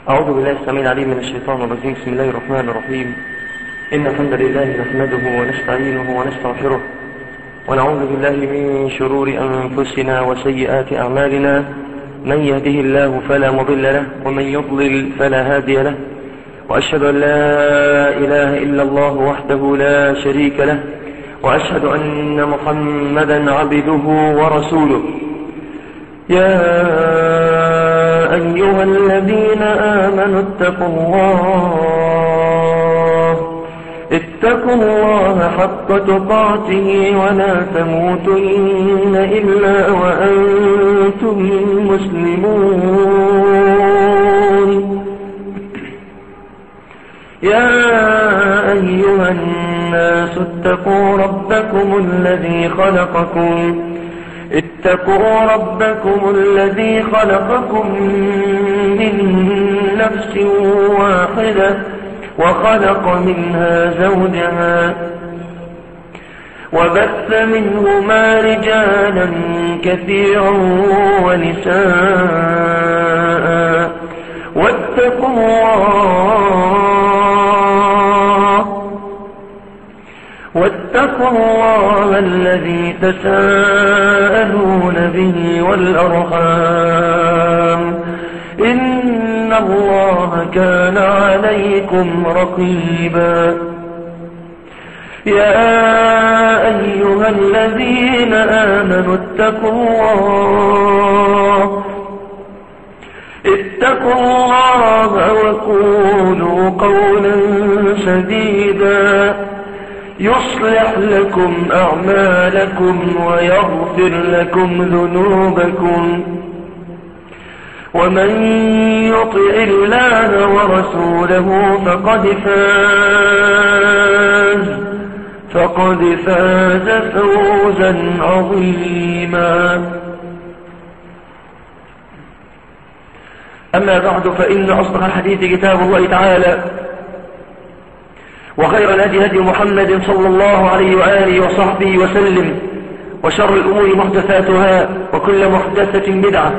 أعوذ بالله السميع العليم من الشيطان الرجيم بسم الله الرحمن الرحيم إن الحمد لله نحمده ونستعينه ونستغفره ونعوذ بالله من شرور أنفسنا وسيئات أعمالنا من يهده الله فلا مضل له ومن يضلل فلا هادي له وأشهد أن لا إله إلا الله وحده لا شريك له وأشهد أن محمدا عبده ورسوله يا أيها الذين آمنوا اتقوا الله اتقوا الله حق تقاته ولا تموتن إلا وأنتم مسلمون يا أيها الناس اتقوا ربكم الذي خلقكم اتقوا ربكم الذي خلقكم من نفس واحدة وخلق منها زوجها وبث منهما رجالا كثيرا ونساء واتقوا الله واتقوا الله الذي تساءلون به والأرحام إن الله كان عليكم رقيبا يا أيها الذين آمنوا اتقوا الله اتقوا الله وقولوا قولا سديدا يصلح لكم أعمالكم ويغفر لكم ذنوبكم ومن يطع الله ورسوله فقد فاز فقد فاز فوزا عظيما أما بعد فإن أصدق الحديث كتاب الله تعالى وخير الهدي هدي محمد صلى الله عليه وآله وصحبه وسلم وشر الأمور محدثاتها وكل محدثة بدعة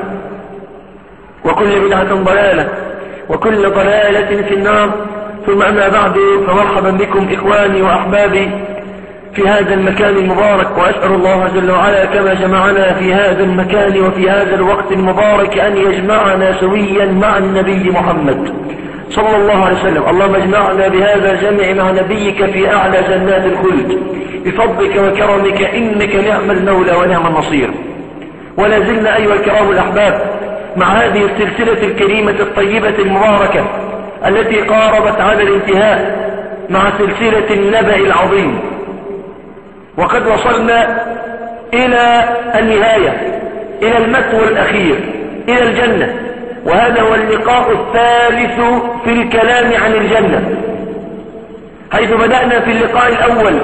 وكل بدعة ضلالة وكل ضلالة في النار ثم أما بعد فمرحبا بكم إخواني وأحبابي في هذا المكان المبارك وأسأل الله جل وعلا كما جمعنا في هذا المكان وفي هذا الوقت المبارك أن يجمعنا سويا مع النبي محمد صلى الله عليه وسلم اللهم اجمعنا بهذا الجمع مع نبيك في أعلى جنات الخلد بفضلك وكرمك إنك نعم المولى ونعم النصير ولا زلنا أيها الكرام الأحباب مع هذه السلسلة الكريمة الطيبة المباركة التي قاربت على الانتهاء مع سلسلة النبأ العظيم وقد وصلنا إلى النهاية إلى المثوى الأخير إلى الجنة وهذا هو اللقاء الثالث في الكلام عن الجنة حيث بدأنا في اللقاء الأول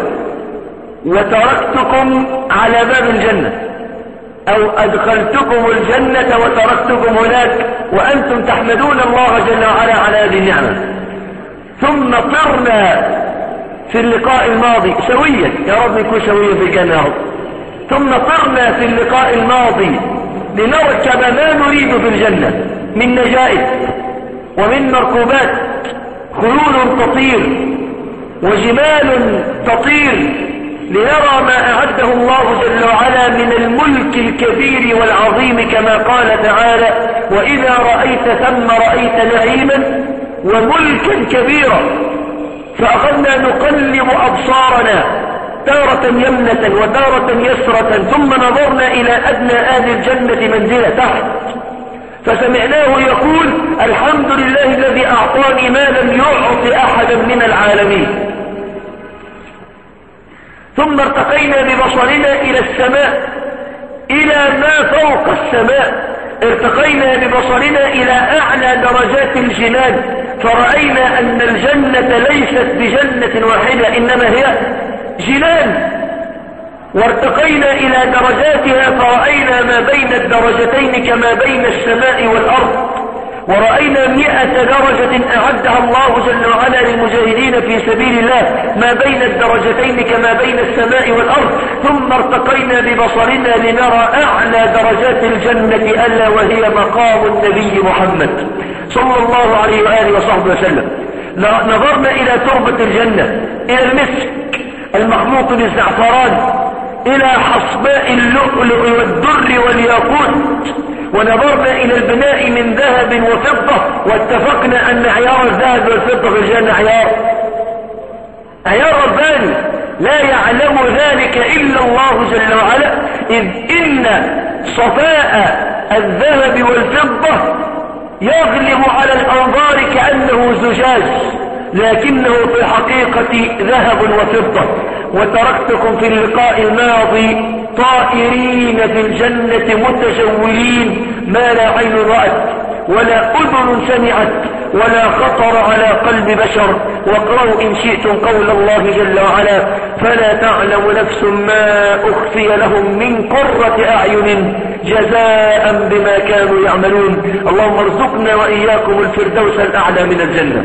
وتركتكم على باب الجنة أو أدخلتكم الجنة وتركتكم هناك وأنتم تحمدون الله جل وعلا على هذه النعمة ثم طرنا في اللقاء الماضي سويا يا رب يكون سويا في الجنة يا رب ثم طرنا في اللقاء الماضي لنركب ما نريد في الجنة من نجائب ومن مركوبات خيول تطير وجمال تطير لنرى ما أعده الله جل وعلا من الملك الكبير والعظيم كما قال تعالى وإذا رأيت ثم رأيت نعيما وملكا كبيرا فأخذنا نقلب أبصارنا تارة يمنة وتارة يسرة ثم نظرنا إلى أدنى أهل الجنة منزلة تحت فسمعناه يقول الحمد لله الذي أعطاني ما لم يعط أحدا من العالمين ثم ارتقينا ببصرنا إلى السماء إلى ما فوق السماء ارتقينا ببصرنا إلى أعلى درجات الجنان فرأينا أن الجنة ليست بجنة واحدة إنما هي جنان وارتقينا إلى درجاتها فرأينا ما بين الدرجتين كما بين السماء والأرض ورأينا مئة درجة أعدها الله جل وعلا للمجاهدين في سبيل الله ما بين الدرجتين كما بين السماء والأرض ثم ارتقينا ببصرنا لنرى أعلى درجات الجنة ألا وهي مقام النبي محمد صلى الله عليه وآله وصحبه وسلم نظرنا إلى تربة الجنة إلى المسك المخلوط بالزعفران إلى حصباء اللؤلؤ والدر والياقوت ونظرنا إلى البناء من ذهب وفضة واتفقنا أن عيار الذهب والفضة في الجنة عيار عيار رباني لا يعلم ذلك إلا الله جل وعلا إذ إن صفاء الذهب والفضة يغلب على الأنظار كأنه زجاج لكنه في الحقيقة ذهب وفضة وتركتكم في اللقاء الماضي طائرين في الجنة متجولين ما لا عين رأت ولا أذن سمعت ولا خطر على قلب بشر واقرأوا إن شئتم قول الله جل وعلا فلا تعلم نفس ما أخفي لهم من قرة أعين جزاء بما كانوا يعملون اللهم ارزقنا وإياكم الفردوس الأعلى من الجنة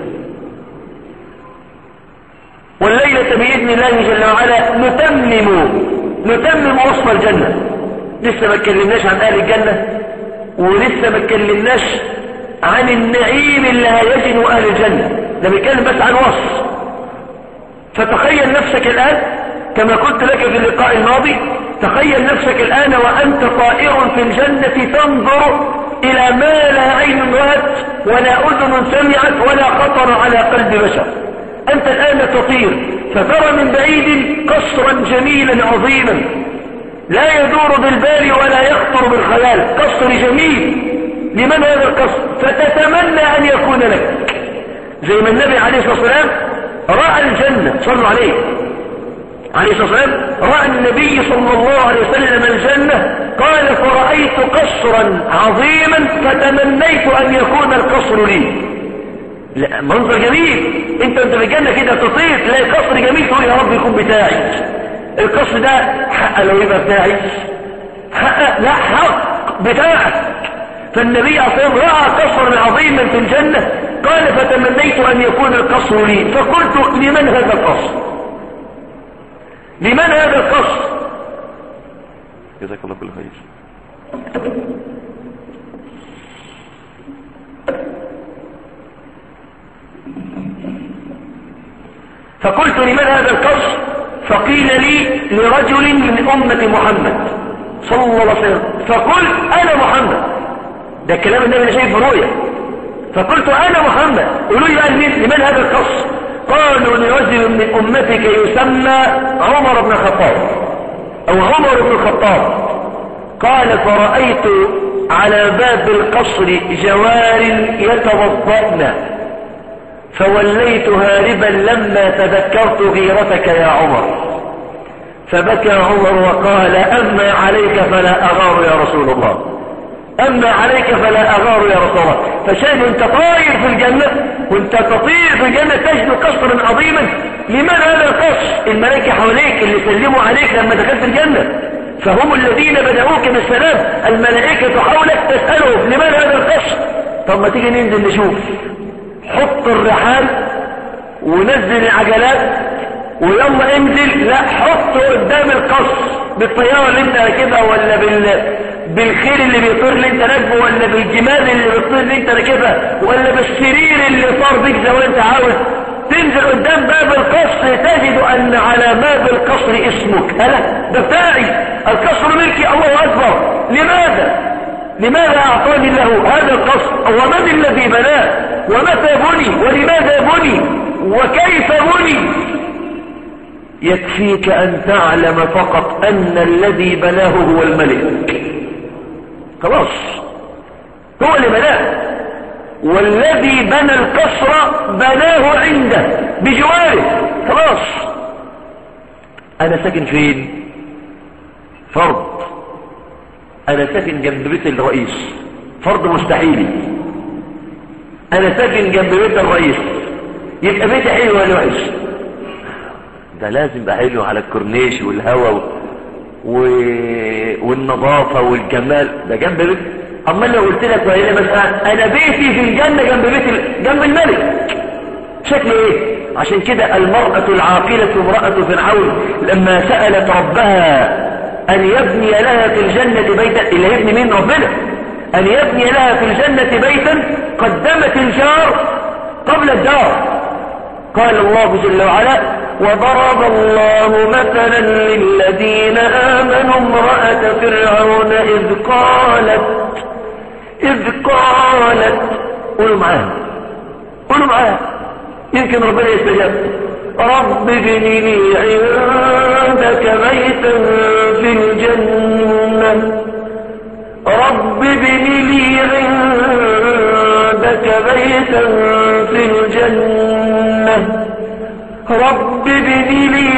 والليلة بإذن الله جل وعلا نتمم نتمم وصف الجنة لسه ما اتكلمناش عن أهل الجنة ولسه ما اتكلمناش عن النعيم اللي هيجن أهل الجنة ده بيتكلم بس عن وصف فتخيل نفسك الآن كما قلت لك في اللقاء الماضي تخيل نفسك الآن وأنت طائر في الجنة تنظر إلى ما لا عين رأت ولا أذن سمعت ولا خطر على قلب بشر أنت الآن تطير فترى من بعيد قصرا جميلا عظيما لا يدور بالبال ولا يخطر بالخيال قصر جميل لمن هذا القصر فتتمنى أن يكون لك زي ما النبي عليه الصلاة والسلام رأى الجنة صلوا عليه عليه الصلاة والسلام رأى النبي صلى الله عليه وسلم الجنة قال فرأيت قصرا عظيما فتمنيت أن يكون القصر لي لا منظر جميل انت انت في الجنة كده تطير تلاقي قصر جميل تقول يا رب يكون بتاعي القصر ده حق لو يبقى بتاعي حق لا حق بتاعك فالنبي أصلا رأى قصرا عظيما في الجنة قال فتمنيت أن يكون القصر لي فقلت لمن هذا القصر لمن هذا القصر جزاك الله كل خير فقلت لمن هذا القصر فقيل لي لرجل من أمة محمد صلى الله عليه وسلم فقلت أنا محمد ده الكلام النبي أنا شايف برؤية فقلت أنا محمد قولوا لي بقى لمن, لمن هذا القصر قالوا لرجل من أمتك يسمى عمر بن الخطاب أو عمر بن الخطاب قال فرأيت على باب القصر جوار يتوضأن فوليت هاربا لما تذكرت غيرتك يا عمر فبكى عمر وقال أما عليك فلا أغار يا رسول الله أما عليك فلا أغار يا رسول الله فشاهد أنت طاير في الجنة وانت تطير في الجنة تجد قصرا عظيما لمن هذا القصر الملائكة حواليك اللي سلموا عليك لما دخلت الجنة فهم الذين بدأوك بالسلام الملائكة حولك تسألهم لمن هذا القصر طب ما تيجي ننزل نشوف حط الرحال ونزل العجلات ويلا انزل لا حطه قدام القصر بالطيارة اللي انت راكبها ولا بال... بالخيل اللي بيطير اللي انت راكبه ولا بالجمال اللي بيطير اللي انت راكبها ولا بالسرير اللي صار بيك زي ما انت عاوز تنزل قدام باب القصر تجد ان على باب القصر اسمك هلا ده بتاعي القصر ملكي الله اكبر لماذا لماذا اعطاني الله هذا القصر ومن الذي بناه ومتى بني ولماذا بني وكيف بني يكفيك أن تعلم فقط أن الذي بناه هو الملك خلاص هو اللي بناه والذي بنى القصر بناه عنده بجواره خلاص أنا ساكن فين فرض أنا ساكن جنب بيت الرئيس فرض مستحيلي أنا ساكن جنب بيت الرئيس يبقى بيتي حلو ولا وحش ده لازم يبقى حلو على الكورنيش والهواء و... والنظافة والجمال ده جنب بيت اما لو قلت لك وهي مسألة انا بيتي في الجنة جنب بيت ال... جنب الملك شكله ايه عشان كده المرأة العاقلة امرأة فرعون لما سألت ربها ان يبني لها في الجنة بيتا اللي يبني مين ربنا ان يبني لها في الجنة بيتا قدمت الجار قبل الدار قال الله جل وعلا وضرب الله مثلا للذين آمنوا امرأة فرعون إذ قالت إذ قالت قولوا معاها قولوا معاها يمكن ربنا يستجاب رب ابن لي عندك بيتا في الجنة رب ابن لي عندك بيتا في الجنة رب ابن لي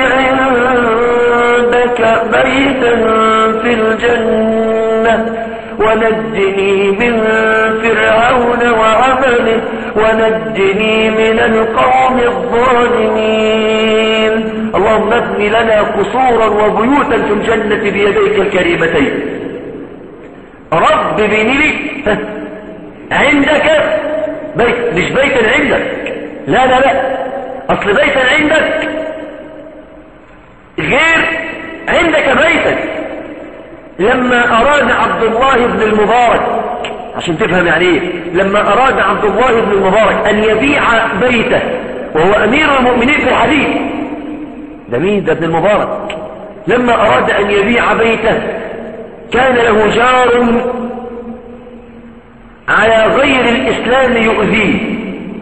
عندك بيتا في الجنة ونجني من فرعون وعمله ونجني من القوم الظالمين اللهم ابن لنا قصورا وبيوتا في الجنة بيديك الكريمتين رب بني لي عندك بيت مش بيتا عندك لا لا لا اصل بيتا عندك غير عندك بيتك لما اراد عبد الله بن المبارك عشان تفهم يعني ايه لما اراد عبد الله بن المبارك ان يبيع بيته وهو امير المؤمنين في الحديث ده مين ده ابن المبارك لما اراد ان يبيع بيته كان له جار على غير الإسلام يؤذيه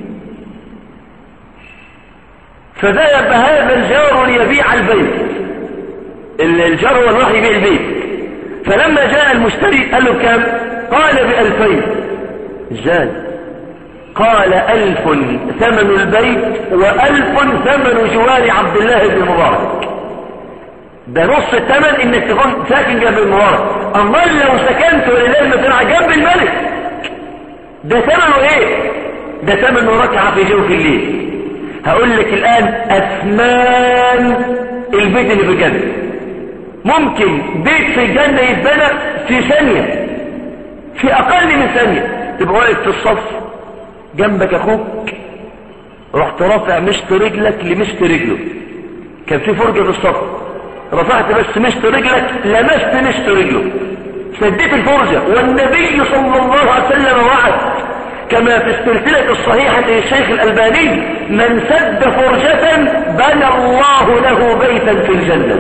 فذهب هذا الجار ليبيع البيت الجار هو اللي راح يبيع البيت فلما جاء المشتري قال له بكام قال بألفين زاد قال ألف ثمن البيت وألف ثمن جوار عبد الله بن مبارك ده نص الثمن انك تكون ساكن جنب المبارك اما لو سكنت ولله المثل جنب الملك ده ثمنه ايه ده ثمنه ركعة في جوف الليل هقول لك الان اثمان البيت اللي في الجنة ممكن بيت في الجنة يتبنى في ثانية في اقل من ثانية تبقى واقف في الصف جنبك اخوك رحت رافع مشط رجلك لمشط رجله كان في فرجة في الصف رفعت بس مشط رجلك لمست مشط رجله سديت الفرجة والنبي صلى الله عليه وسلم وعد كما في السلسلة الصحيحة للشيخ الألباني من سد فرجة بنى الله له بيتا في الجنة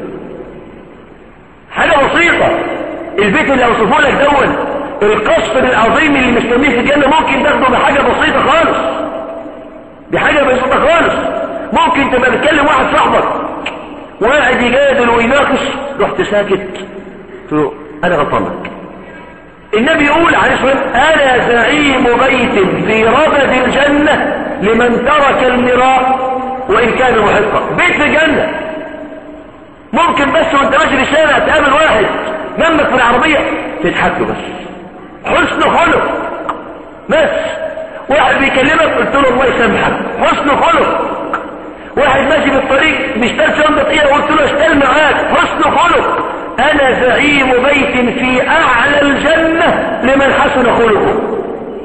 حاجة بسيطة البيت اللي اوصفه لك دون القصر العظيم اللي مستنيه في الجنة ممكن تاخده بحاجة بسيطة خالص بحاجة بسيطة خالص ممكن تبقى بتكلم واحد صاحبك واحد يجادل ويناقش رحت ساكت انا غلطان لك النبي يقول عليه الصلاة والسلام انا زعيم بيت في ربد الجنة لمن ترك المراء وان كان محقا بيت في الجنة ممكن بس وانت ماشي في الشارع تقابل واحد جنبك في العربية تضحك له بس حسن خلق بس واحد بيكلمك قلت له الله يسامحك حسن خلق واحد ماشي بالطريق بيشتغل شنطة ايه قلت له اشتغل معاك حسن خلق انا زعيم بيت في اعلى الجنة لمن حسن خلقه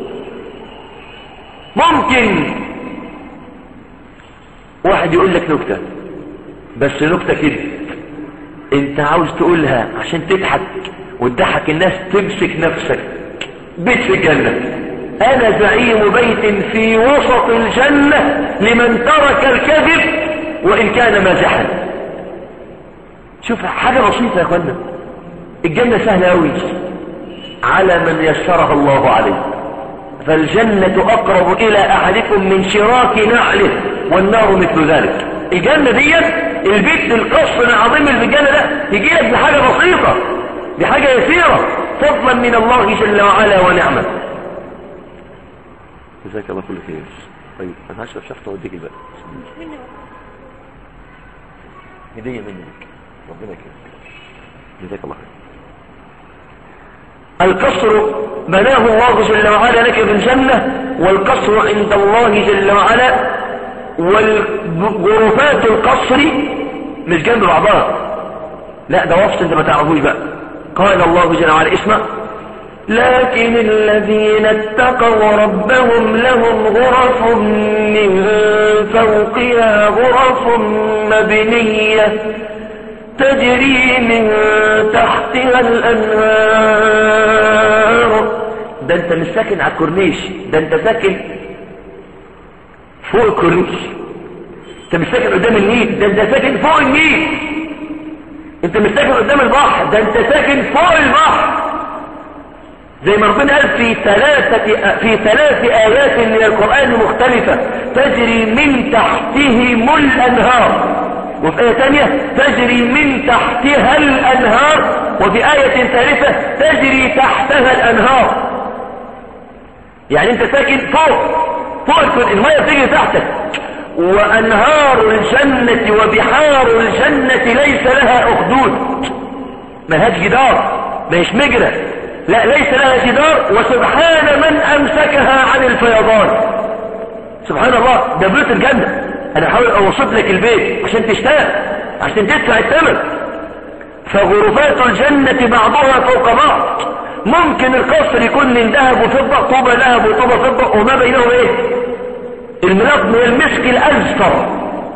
ممكن واحد يقول لك نكتة بس نكتة كده انت عاوز تقولها عشان تضحك وتضحك الناس تمسك نفسك بيت في الجنة انا زعيم بيت في وسط الجنة لمن ترك الكذب وان كان مازحا شوف حاجة بسيطة يا اخوانا الجنة سهلة قوي على من يسرها الله عليه فالجنة اقرب الى احدكم من شراك نعله والنار مثل ذلك الجنة ديت البيت القصر العظيم اللي في الجنة ده يجي لك بحاجة بسيطة بحاجة يسيرة فضلا من الله جل وعلا ونعمه جزاك الله كل خير طيب انا هشرب شفطه واديك الباقي هديه منك ربنا يكرمك جزاك الله خير القصر بناه الله جل وعلا لك في الجنة والقصر عند الله جل وعلا والغرفات القصر مش جنب بعضها لا ده وصف انت ما تعرفوش بقى قال الله جل وعلا اسمع لكن الذين اتقوا ربهم لهم غرف من فوقها غرف مبنية تجري من تحتها الأنهار ده انت مش ساكن على الكورنيش ده انت ساكن فوق الكورنيش انت مش ساكن قدام النيل ده انت ساكن فوق النيل انت مش ساكن قدام البحر ده انت ساكن فوق البحر زي ما ربنا قال في ثلاثة في ثلاث آيات من القرآن مختلفة تجري من تحتهم الأنهار وفي آية ثانية تجري من تحتها الأنهار وفي آية ثالثة تجري تحتها الأنهار يعني أنت ساكن فوق فوق المية بتجري تحتك وأنهار الجنة وبحار الجنة ليس لها أخدود ملهاش جدار ماهيش مجرى لا ليس لها جدار وسبحان من أمسكها عن الفيضان سبحان الله ده بيوت الجنة أنا حاول أوصف لك البيت عشان تشتاق عشان تدفع الثمن فغرفات الجنة بعضها فوق بعض ممكن القصر يكون من ذهب وفضة طوبة ذهب وطوبة فضة وما بينهم ايه الملاط من المسك الأزفر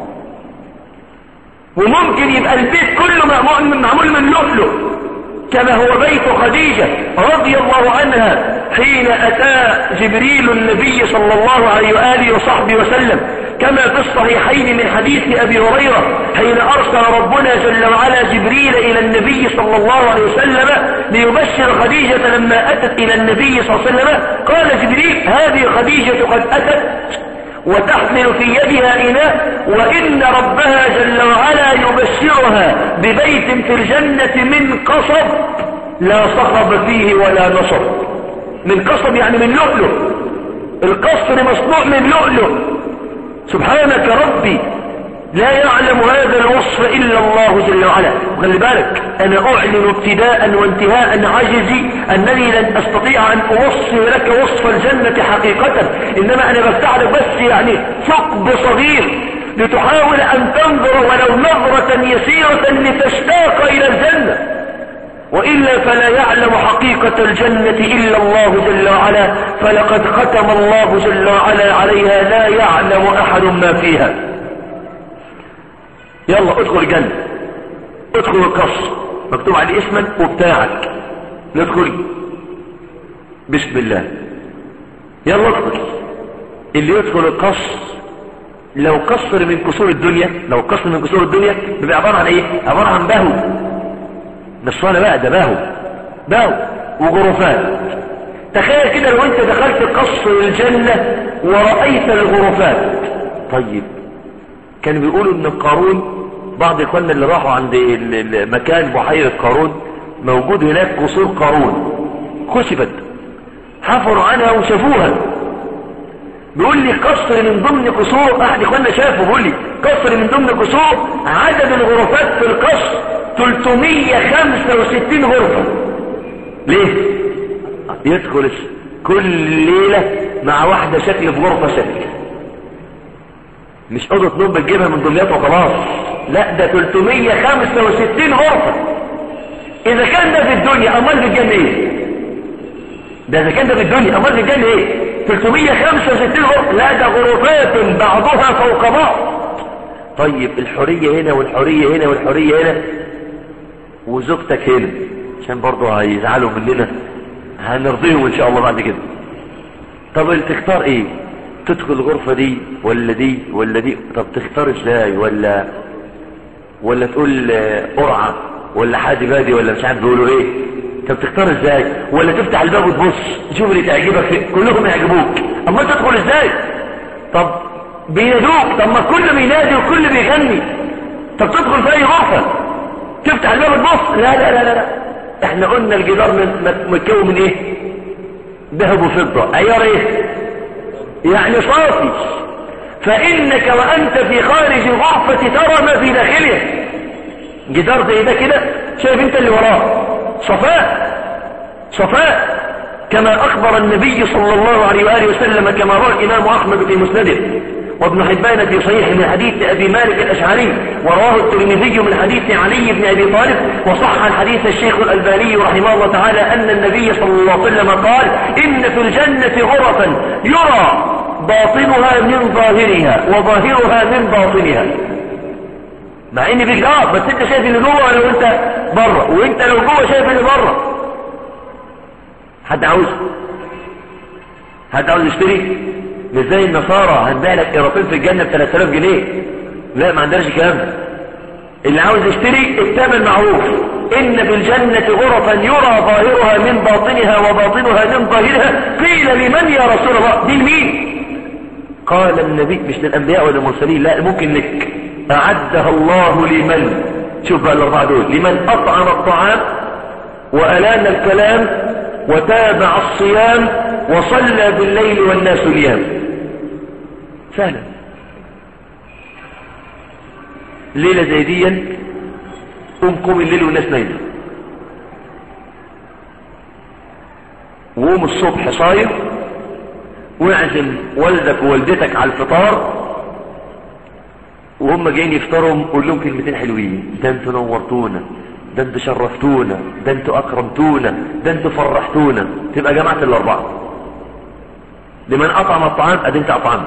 وممكن يبقى البيت كله معمول من لؤلؤ كما هو بيت خديجة رضي الله عنها حين أتى جبريل النبي صلى الله عليه وآله وصحبه وسلم كما في الصحيحين من حديث أبي هريرة حين أرسل ربنا جل وعلا جبريل إلى النبي صلى الله عليه وسلم ليبشر خديجة لما أتت إلى النبي صلى الله عليه وسلم قال جبريل هذه خديجة قد أتت وتحمل في يدها إناء وإن ربها جل وعلا يبشرها ببيت في الجنة من قصب لا صخب فيه ولا نصب من قصب يعني من لؤلؤ القصر مصنوع من لؤلؤ سبحانك ربي لا يعلم هذا الوصف إلا الله جل وعلا وخلي بالك أنا أعلن ابتداء وانتهاء عجزي أنني لن أستطيع أن أوصف لك وصف الجنة حقيقة إنما أنا بفتح لك بس يعني ثقب صغير لتحاول أن تنظر ولو نظرة يسيرة لتشتاق إلى الجنة وإلا فلا يعلم حقيقة الجنة إلا الله جل وعلا فلقد ختم الله جل وعلا عليها لا يعلم أحد ما فيها يلا ادخل الجنة ادخل القصر مكتوب عليه اسمك وبتاعك ندخل بسم الله يلا ادخل اللي يدخل القصر لو قصر من قصور الدنيا لو قصر من قصور الدنيا بيبقى عبارة عن ايه عبارة عن بهو مش صالة بقى ده باهو باهو وغرفات تخيل كده لو انت دخلت قصر الجنة ورأيت الغرفات طيب كانوا بيقولوا ان قارون بعض اخواننا اللي راحوا عند مكان بحيرة قارون موجود هناك قصور قارون خسفت حفروا عنها وشافوها بيقول لي قصر من ضمن قصور احد اخواننا شافه بيقول لي قصر من ضمن قصور عدد الغرفات في القصر 365 غرفة ليه يدخل كل ليلة مع واحدة شكل في غرفة شكل مش اوضه نوم بتجيبها من دمياط وخلاص لا ده 365 غرفة اذا كان ده في الدنيا امال في الجنة ايه ده اذا كان ده في الدنيا امال في الجنة ايه 365 غرفة لا ده غرفات بعضها فوق بعض طيب الحرية هنا والحرية هنا والحرية هنا وزوجتك هنا عشان برضه هيزعلوا مننا هنرضيهم ان شاء الله بعد كده طب انت تختار ايه تدخل الغرفة دي ولا دي ولا دي طب تختار ازاي ولا ولا تقول قرعة ولا حادي بادي ولا مش عارف بيقولوا ايه طب تختار ازاي ولا تفتح الباب وتبص تشوف اللي تعجبك فيه كلهم يعجبوك اما تدخل ازاي طب بينادوك طب ما الكل بينادي والكل بيغني طب تدخل في اي غرفة تفتح الباب وتبص لا لا لا لا, لا. احنا قلنا الجدار متكون من ايه ذهب وفضة عيار ايه يعني صافي فانك وانت في خارج الغرفة ترى ما في داخلها جدار زي ده كده شايف انت اللي وراه صفاء صفاء كما اخبر النبي صلى الله عليه وآله وسلم كما روى الامام احمد في مسنده وابن حبان في صحيح من حديث أبي مالك الأشعري ورواه الترمذي من حديث علي بن أبي طالب وصح الحديث الشيخ الألباني رحمه الله تعالى أن النبي صلى الله عليه وسلم قال إن في الجنة غرفا يرى باطنها من ظاهرها وظاهرها من باطنها مع ان فيك اه بس انت شايف اللي جوه لو انت بره وانت لو جوه شايف اللي بره حد عاوز حد عاوز يشتري مش زي النصارى هنبيع لك قراطين في الجنه ب 3000 جنيه لا ما عندناش الكلام ده اللي عاوز يشتري الثمن معروف ان في الجنه غرفا يرى ظاهرها من باطنها وباطنها من ظاهرها قيل لمن يا رسول الله دي لمين قال النبي مش للانبياء ولا المرسلين لا ممكن لك اعدها الله لمن شوف بقى الاربعه دول لمن اطعم الطعام والان الكلام وتابع الصيام وصلى بالليل والناس نيام سهلا ليلة زي دي قوم قوم الليل والناس نايمة وقوم الصبح صايم واعزم والدك ووالدتك على الفطار وهم جايين يفطروا قول لهم كلمتين حلوين ده انتوا نورتونا ده انتوا شرفتونا ده انتوا اكرمتونا ده انتوا فرحتونا تبقى جماعة الاربعة لمن اطعم الطعام ادي انت اطعمت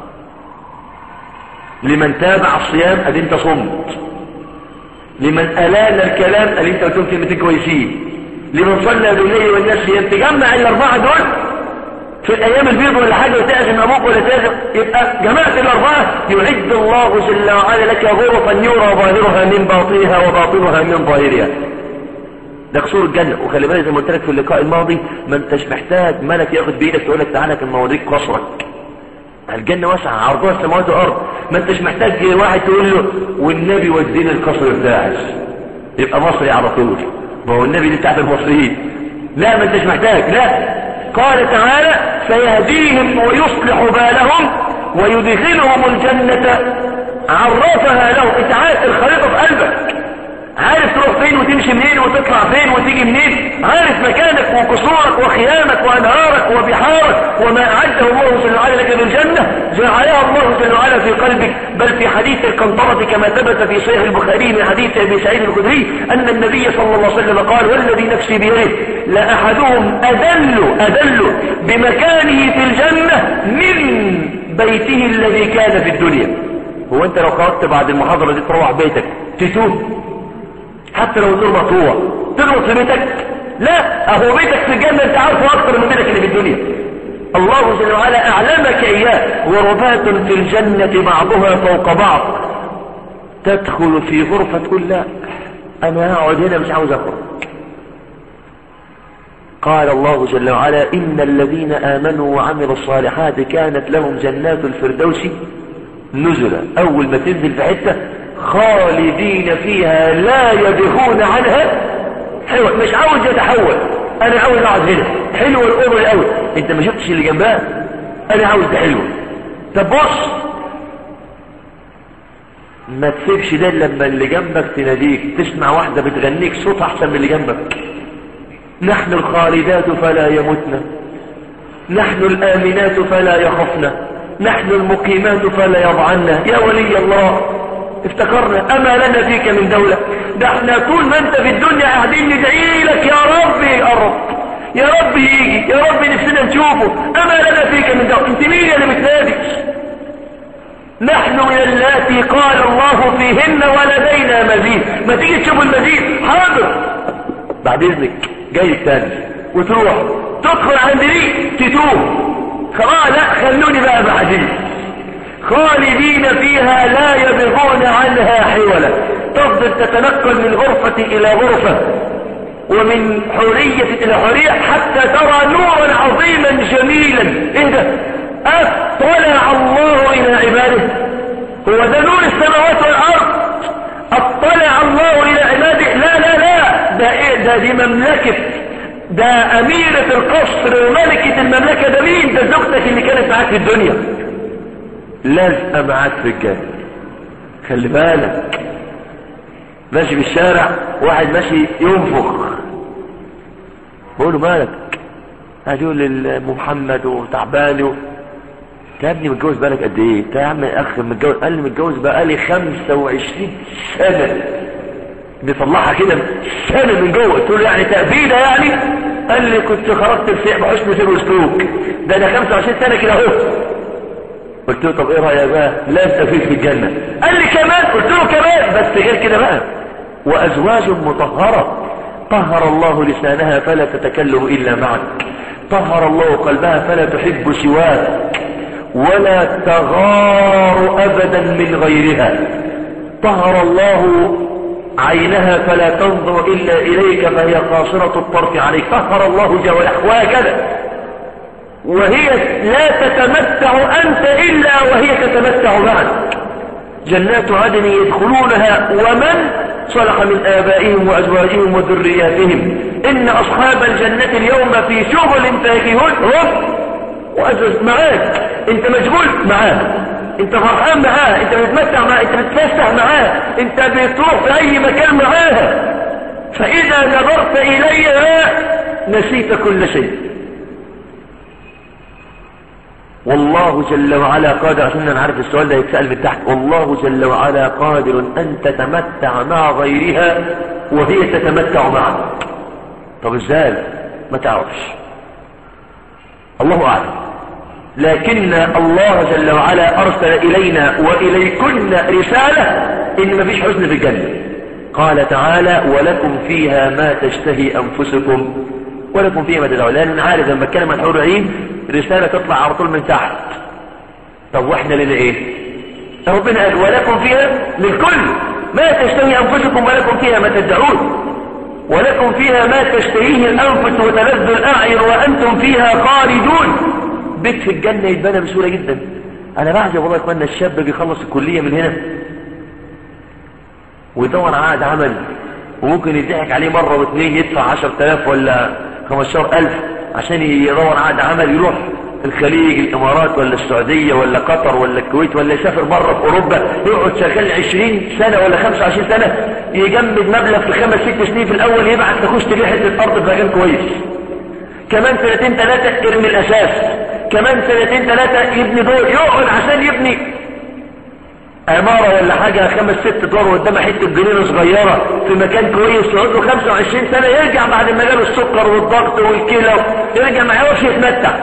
لمن تابع الصيام ادي انت صمت لمن الان الكلام ادي انت قلتهم كلمتين كويسين لمن صلى بالليل والناس صيام تجمع الاربعه دول في الايام البيض ولا حاجه وتعزم ابوك ولا تعزم يبقى جماعه الاربعه يعد الله جل وعلا لك غرفا يرى ظاهرها من باطنها وباطنها من ظاهرها ده قصور الجنة وخلي بالك زي ما قلت لك في اللقاء الماضي ما انتش محتاج ملك ياخد بايدك تقول لك تعالى كان اوريك قصرك الجنة واسعة عرضها السماوات والارض ما انتش محتاج واحد تقول له والنبي ودينا القصر بتاعك يبقى مصري على طول ما هو النبي دي بتاعت المصريين لا ما انتش محتاج لا قال تعالى سيهديهم ويصلح بالهم ويدخلهم الجنة عرفها لهم انت عارف الخريطة في قلبك عارف تروح فين وتمشي منين وتطلع فين وتيجي منين عارف مكانك وقصورك وخيامك وانهارك وبحارك وما اعده الله جل وعلا لك بالجنة جعلها الله جل وعلا في قلبك بل في حديث القنطرة كما ثبت في صحيح البخاري من حديث ابي سعيد الخدري ان النبي صلى الله عليه وسلم قال والذي نفسي بيده لاحدهم ادل ادل بمكانه في الجنة من بيته الذي كان في الدنيا هو انت لو خرجت بعد المحاضرة دي تروح بيتك تتوب حتى لو النور مقطوع تغلط في بيتك لا اهو بيتك في الجنة انت عارفه اكتر من بيتك اللي في الدنيا الله جل وعلا اعلمك اياه غرفات في الجنة بعضها فوق بعض تدخل في غرفة تقول لا انا هقعد هنا مش عاوز اخرج قال الله جل وعلا إن الذين آمنوا وعملوا الصالحات كانت لهم جنات الفردوس نزلا أول ما تنزل في حتة خالدين فيها لا يبغون عنها حلوة مش عاوز يتحول انا عاوز اقعد هنا حلوة الامر الاول انت ما شفتش اللي جنبها انا عاوز ده حلوة طب بص ما تسيبش ده لما اللي جنبك تناديك تسمع واحدة بتغنيك صوت احسن من اللي جنبك نحن الخالدات فلا يمتنا نحن الآمنات فلا يخفنا نحن المقيمات فلا يضعنا يا ولي الله افتكرنا اما لنا فيك من دولة ده احنا طول ما انت في الدنيا قاعدين ندعي لك يا رب يقرب يا رب يجي يا رب نفسنا نشوفه اما لنا فيك من دولة انت مين اللي بتنادي نحن من اللاتي قال الله فيهن ولدينا مزيد ما تيجي تشوف المزيد حاضر بعد اذنك جاي الثاني وتروح تدخل عند دي تتوه خلاص لا خلوني بقى بعدين خالدين فيها لا يبغون عنها حولا تفضل تتنقل من غرفة إلى غرفة ومن حرية إلى حرية حتى ترى نورا عظيما جميلا إيه ده أطلع الله إلى عباده هو ده نور السماوات والأرض أطلع الله إلى عباده لا لا لا ده إيه ده دي مملكة ده أميرة القصر وملكة المملكة ده مين ده زوجتك اللي كانت معاك في الدنيا لازقه معاك في الجنة خلي بالك ماشي في الشارع واحد ماشي ينفخ بقول له مالك هتقول للم محمد وتعبان انت يا ابني متجوز بقالك قد ايه انت يا عم اخ متجوز قال لي متجوز بقالي 25 سنه بيطلعها كده سنه من جوه قلت له يعني تأبيده يعني قال لي كنت خرجت الفئة بحسن سير وسلوك ده انا 25 سنه كده اهو قلت له طب ايه رايك بقى لا استفيد في الجنه قال لي كمان قلت له كمان بس غير كده بقى وازواج مطهره طهر الله لسانها فلا تتكلم الا معك طهر الله قلبها فلا تحب سواك ولا تغار ابدا من غيرها طهر الله عينها فلا تنظر الا اليك فهي قاصرة الطرف عليك طهر الله جل وهكذا وهي لا تتمتع انت الا وهي تتمتع معك جنات عدن يدخلونها ومن صلح من آبائهم وأزواجهم وذرياتهم إن أصحاب الجنة اليوم في شغل فاكهون هم وأزواج معاك أنت مشغول معاه أنت فرحان معاه أنت بتمتع معاه أنت بتفسح معاه أنت بتروح في أي مكان معاها فإذا نظرت إليها نسيت كل شيء والله جل وعلا قادر عشان انا عارف السؤال ده يتسأل من تحت والله جل وعلا قادر ان تتمتع مع غيرها وهي تتمتع معك طب ازاي ما تعرفش الله اعلم لكن الله جل وعلا ارسل الينا واليكن رسالة ان مفيش حزن في الجنة قال تعالى ولكم فيها ما تشتهي انفسكم ولكم فيها ما تدعون لان عارف لما اتكلم عن حور العين رسالة تطلع على طول من تحت طب واحنا لنا ايه ربنا قال ولكم فيها للكل ما تشتهي انفسكم ولكم فيها ما تدعون ولكم فيها ما تشتهيه الانفس وتلذ الاعين وانتم فيها خالدون بيت في الجنة يتبنى بسهولة جدا انا بعجب والله يا اخوانا الشاب بيخلص الكلية من هنا ويدور على عقد عمل وممكن يضحك عليه مرة واثنين يدفع عشر تلاف ولا خمسة ألف عشان يدور عقد عمل يروح الخليج الامارات ولا السعودية ولا قطر ولا الكويت ولا يسافر بره في اوروبا يقعد شغال 20 سنة ولا 25 سنة يجمد مبلغ في خمس ست سنين في الاول يبعت تخش تبيع حته ارض في مكان كويس كمان سنتين ثلاثة يرمي الاساس كمان سنتين ثلاثة يبني دور يقعد عشان يبني عمارة ولا حاجة خمس ست دور قدامها حتة جنينة صغيرة في مكان كويس يقعد له 25 سنة يرجع بعد ما جاله السكر والضغط والكلى يرجع ما يعرفش يتمتع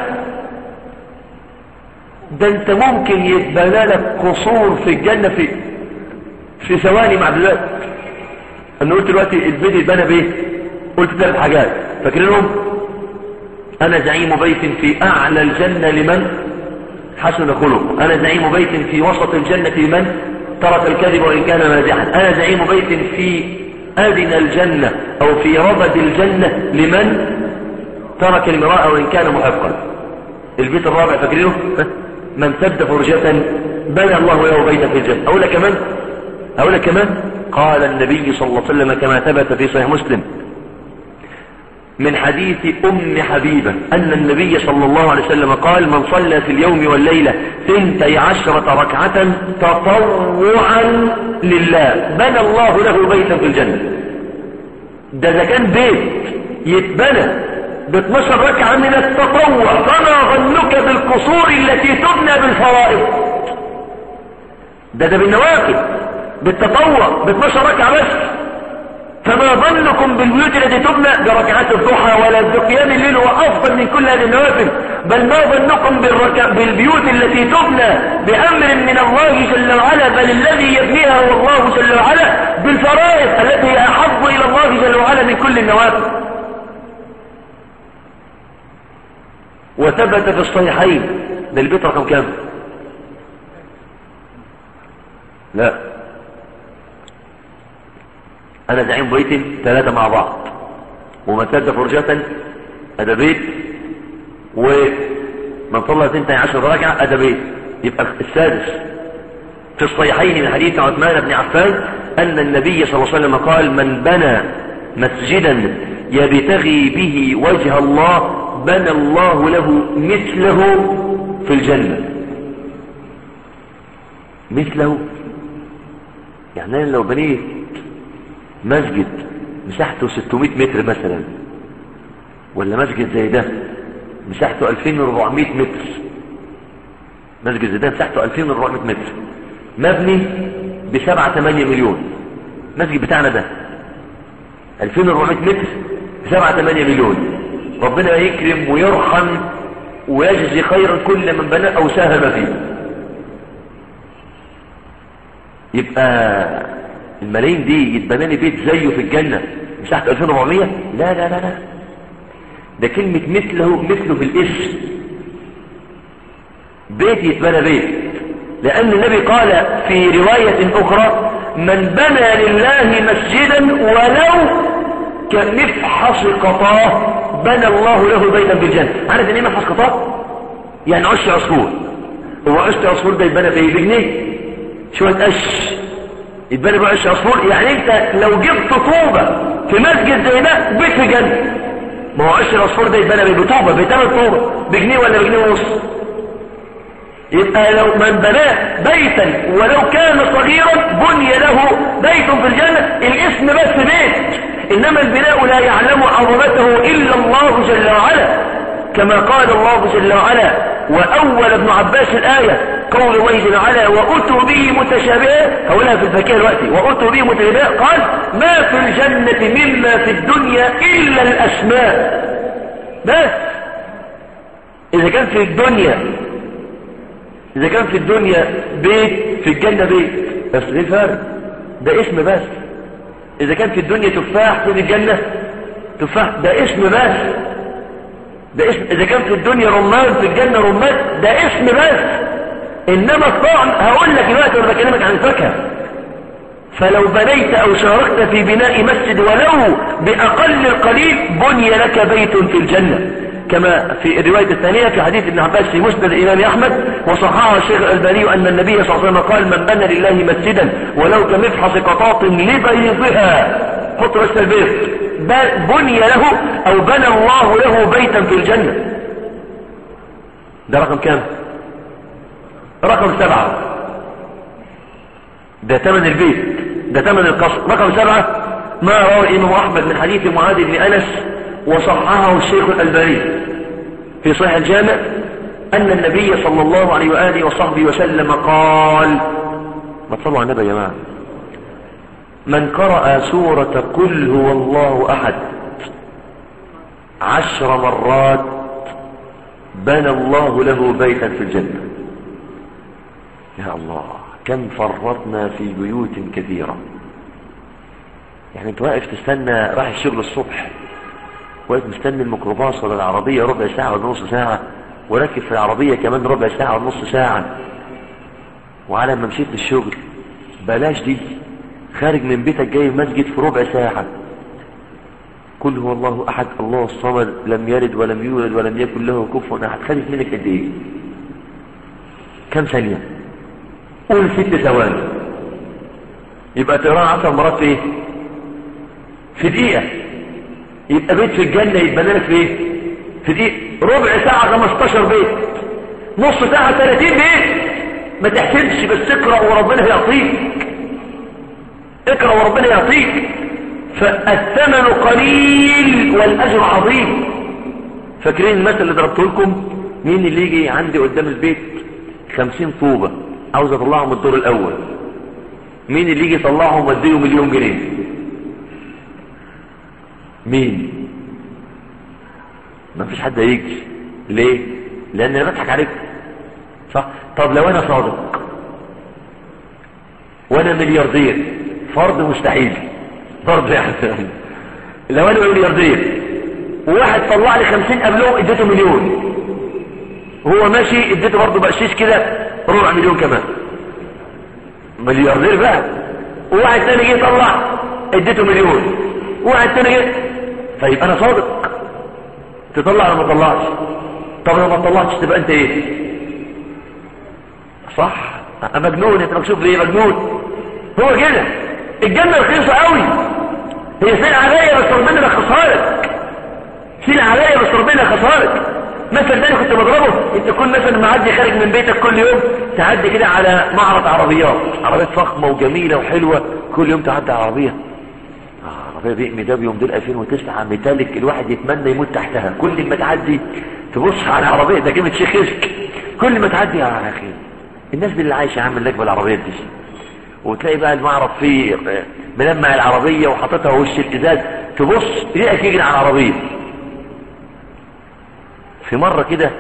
ده انت ممكن يتبنى لك قصور في الجنة في في ثواني مع دلوقتي انا قلت دلوقتي البيت اتبنى بايه قلت ثلاث حاجات فاكرينهم انا زعيم بيت في اعلى الجنة لمن حسن خلق انا زعيم بيت في وسط الجنة لمن ترك الكذب وان كان مازحا انا زعيم بيت في ادنى الجنة او في ربد الجنة لمن ترك المراء وان كان محقا البيت الرابع فاكرينه من سد فرجة بنى الله له بيتا في الجنة اقول لك كمان اقول لك كمان قال النبي صلى الله عليه وسلم كما ثبت في صحيح مسلم من حديث أم حبيبة أن النبي صلى الله عليه وسلم قال من صلى في اليوم والليلة ثنتي عشرة ركعة تطوعا لله بنى الله له بيتا في الجنة ده إذا كان بيت يتبنى ب 12 ركعة من التطوع فما ظنك بالقصور التي تبنى بالفرائض ده ده بالنوافل بالتطوع ب 12 ركعة بس فما ظنكم بالبيوت التي تبنى بركعات الضحى ولا بقيام الليل هو افضل من كل هذه النوافل بل ما ظنكم بالرك... بالبيوت التي تبنى بامر من الله جل وعلا بل الذي يبنيها هو الله جل وعلا بالفرائض التي هي احب الى الله جل وعلا من كل النوافل وثبت في الصحيحين ده البيت رقم كام لا انا زعيم بيت ثلاثة مع بعض ومسد فرجة هذا بيت ومن صلى ثنتي عشر ركعة هذا بيت يبقى السادس في الصحيحين من حديث عثمان بن عفان ان النبي صلى الله عليه وسلم قال من بنى مسجدا يبتغي به وجه الله بنى الله له مثله في الجنة مثله يعني أنا لو بنيت مسجد مساحته 600 متر مثلا ولا مسجد زي ده مساحته 2400 متر مسجد زيدان مساحته 2400 متر مبني ب 7 8 مليون المسجد بتاعنا ده 2400 متر ب 7 8 مليون ربنا يكرم ويرحم ويجزي خيرا كل من بنى او ساهم فيه يبقى الملايين دي يتبنى لي بيت زيه في الجنة مساحته 2400 لا لا لا لا ده كلمة مثله مثله في الاسم بيت يتبنى بيت لأن النبي قال في رواية أخرى من بنى لله مسجدا ولو كمفحص قطاه بنى الله له بيتا بالجنة عارف ان ايه مفحص قطاه يعني عش عصفور هو عش عصفور ده يتبنى بايه بجنيه شوية قش يتبنى بعش عصفور يعني انت لو جبت طوبة في مسجد زي ده بيت في جنة ما هو عش العصفور ده يتبنى بطوبة بثمان طوبة بجنيه ولا بجنيه ونص يبقى لو من بناه بيتا ولو كان صغيرا بني له بيت في الجنة الاسم بس بيت انما البناء لا يعلم عظمته الا الله جل وعلا كما قال الله جل وعلا واول ابن عباس الايه قول الله جل وعلا واتوا به متشابها هقولها في الفكيه دلوقتي واتوا به متشابها قال ما في الجنه مما في الدنيا الا الاسماء بس اذا كان في الدنيا إذا كان في الدنيا بيت في الجنة بيت بس ايه الفرق ده اسم بس إذا كان في الدنيا تفاح في الجنة تفاح ده اسم بس ده اسم إذا كان في الدنيا رمان في الجنة رمان ده اسم بس إنما الطعم هقول لك دلوقتي وأنا بكلمك عن الفاكهة فلو بنيت أو شاركت في بناء مسجد ولو بأقل القليل بني لك بيت في الجنة كما في الرواية الثانية في حديث ابن عباس في مسند الإمام أحمد وصححه الشيخ الألباني أن النبي صلى الله عليه وسلم قال من بنى لله مسجدا ولو كمفحص قطاط لبيضها حط بس البيض بني له أو بنى الله له بيتا في الجنة ده رقم كام رقم سبعة ده ثمن البيت ده ثمن القصر رقم سبعة ما روى الإمام أحمد من حديث معاذ بن أنس وصححه الشيخ الألباني في صحيح الجامع أن النبي صلى الله عليه وآله وصحبه وسلم قال ما تصلوا على النبي يا جماعة من قرأ سورة قل هو الله أحد عشر مرات بنى الله له بيتا في الجنة يا الله كم فرطنا في بيوت كثيرة يعني انت واقف تستنى راح الشغل الصبح واقف مستني الميكروباص ولا العربية ربع ساعة ولا نص ساعة وراكب في العربية كمان ربع ساعة ولا نص ساعة وعلى ما مشيت للشغل بلاش دي خارج من بيتك جاي المسجد في ربع ساعة قل هو الله أحد الله الصمد لم يلد ولم يولد ولم يكن له كفوا أحد خدت منك قد إيه كم ثانية قول ست ثواني يبقى تقراها عشر مرات في ايه في دقيقة يبقى بيت في الجنة يتبنى لك في ايه في دقيقة ربع ساعة 15 بيت نص ساعة 30 بيت ما تحسبش بس اقرأ وربنا يعطيك اقرأ وربنا يعطيك فالثمن قليل والأجر عظيم فاكرين المثل اللي ضربته لكم مين اللي يجي عندي قدام البيت خمسين طوبة عاوز اطلعهم الدور الاول مين اللي يجي يطلعهم واديله مليون جنيه مين ما فيش حد هيجي ليه لان انا بضحك عليك صح طب لو انا صادق وانا ملياردير فرض مستحيل فرض يعني لو انا ملياردير وواحد طلع لي خمسين قبلهم اديته مليون هو ماشي اديته برضه بقشيش كده ربع مليون كمان ملياردير بقى وواحد تاني جه يطلع اديته مليون واحد تاني جه طيب انا صادق تطلع ولا ما تطلعش طب لو ما تطلعش تبقى انت ايه صح مجنون انت مكشوف ليه مجنون هو كده الجنة رخيصة قوي هي سيل عليا بس ربنا رخصها لك سيل عليا بس ربنا رخصها لك مثل تاني كنت بضربه انت كل مثلا معدي خارج من بيتك كل يوم تعدي كده على معرض عربيات عربيات فخمة وجميلة وحلوة كل يوم تعدي على عربية آه عربية بي ام دبليو موديل 2009 ميتاليك الواحد يتمنى يموت تحتها كل ما تعدي تبص على عربية ده جيمة شيخ خشك كل ما تعدي يا اخي الناس دي اللي عايشه عامل لك بالعربيات دي وتلاقي بقى المعرض فيه ملمع العربيه وحاططها وش الازاز تبص ريقك يجري على العربيه في مره كده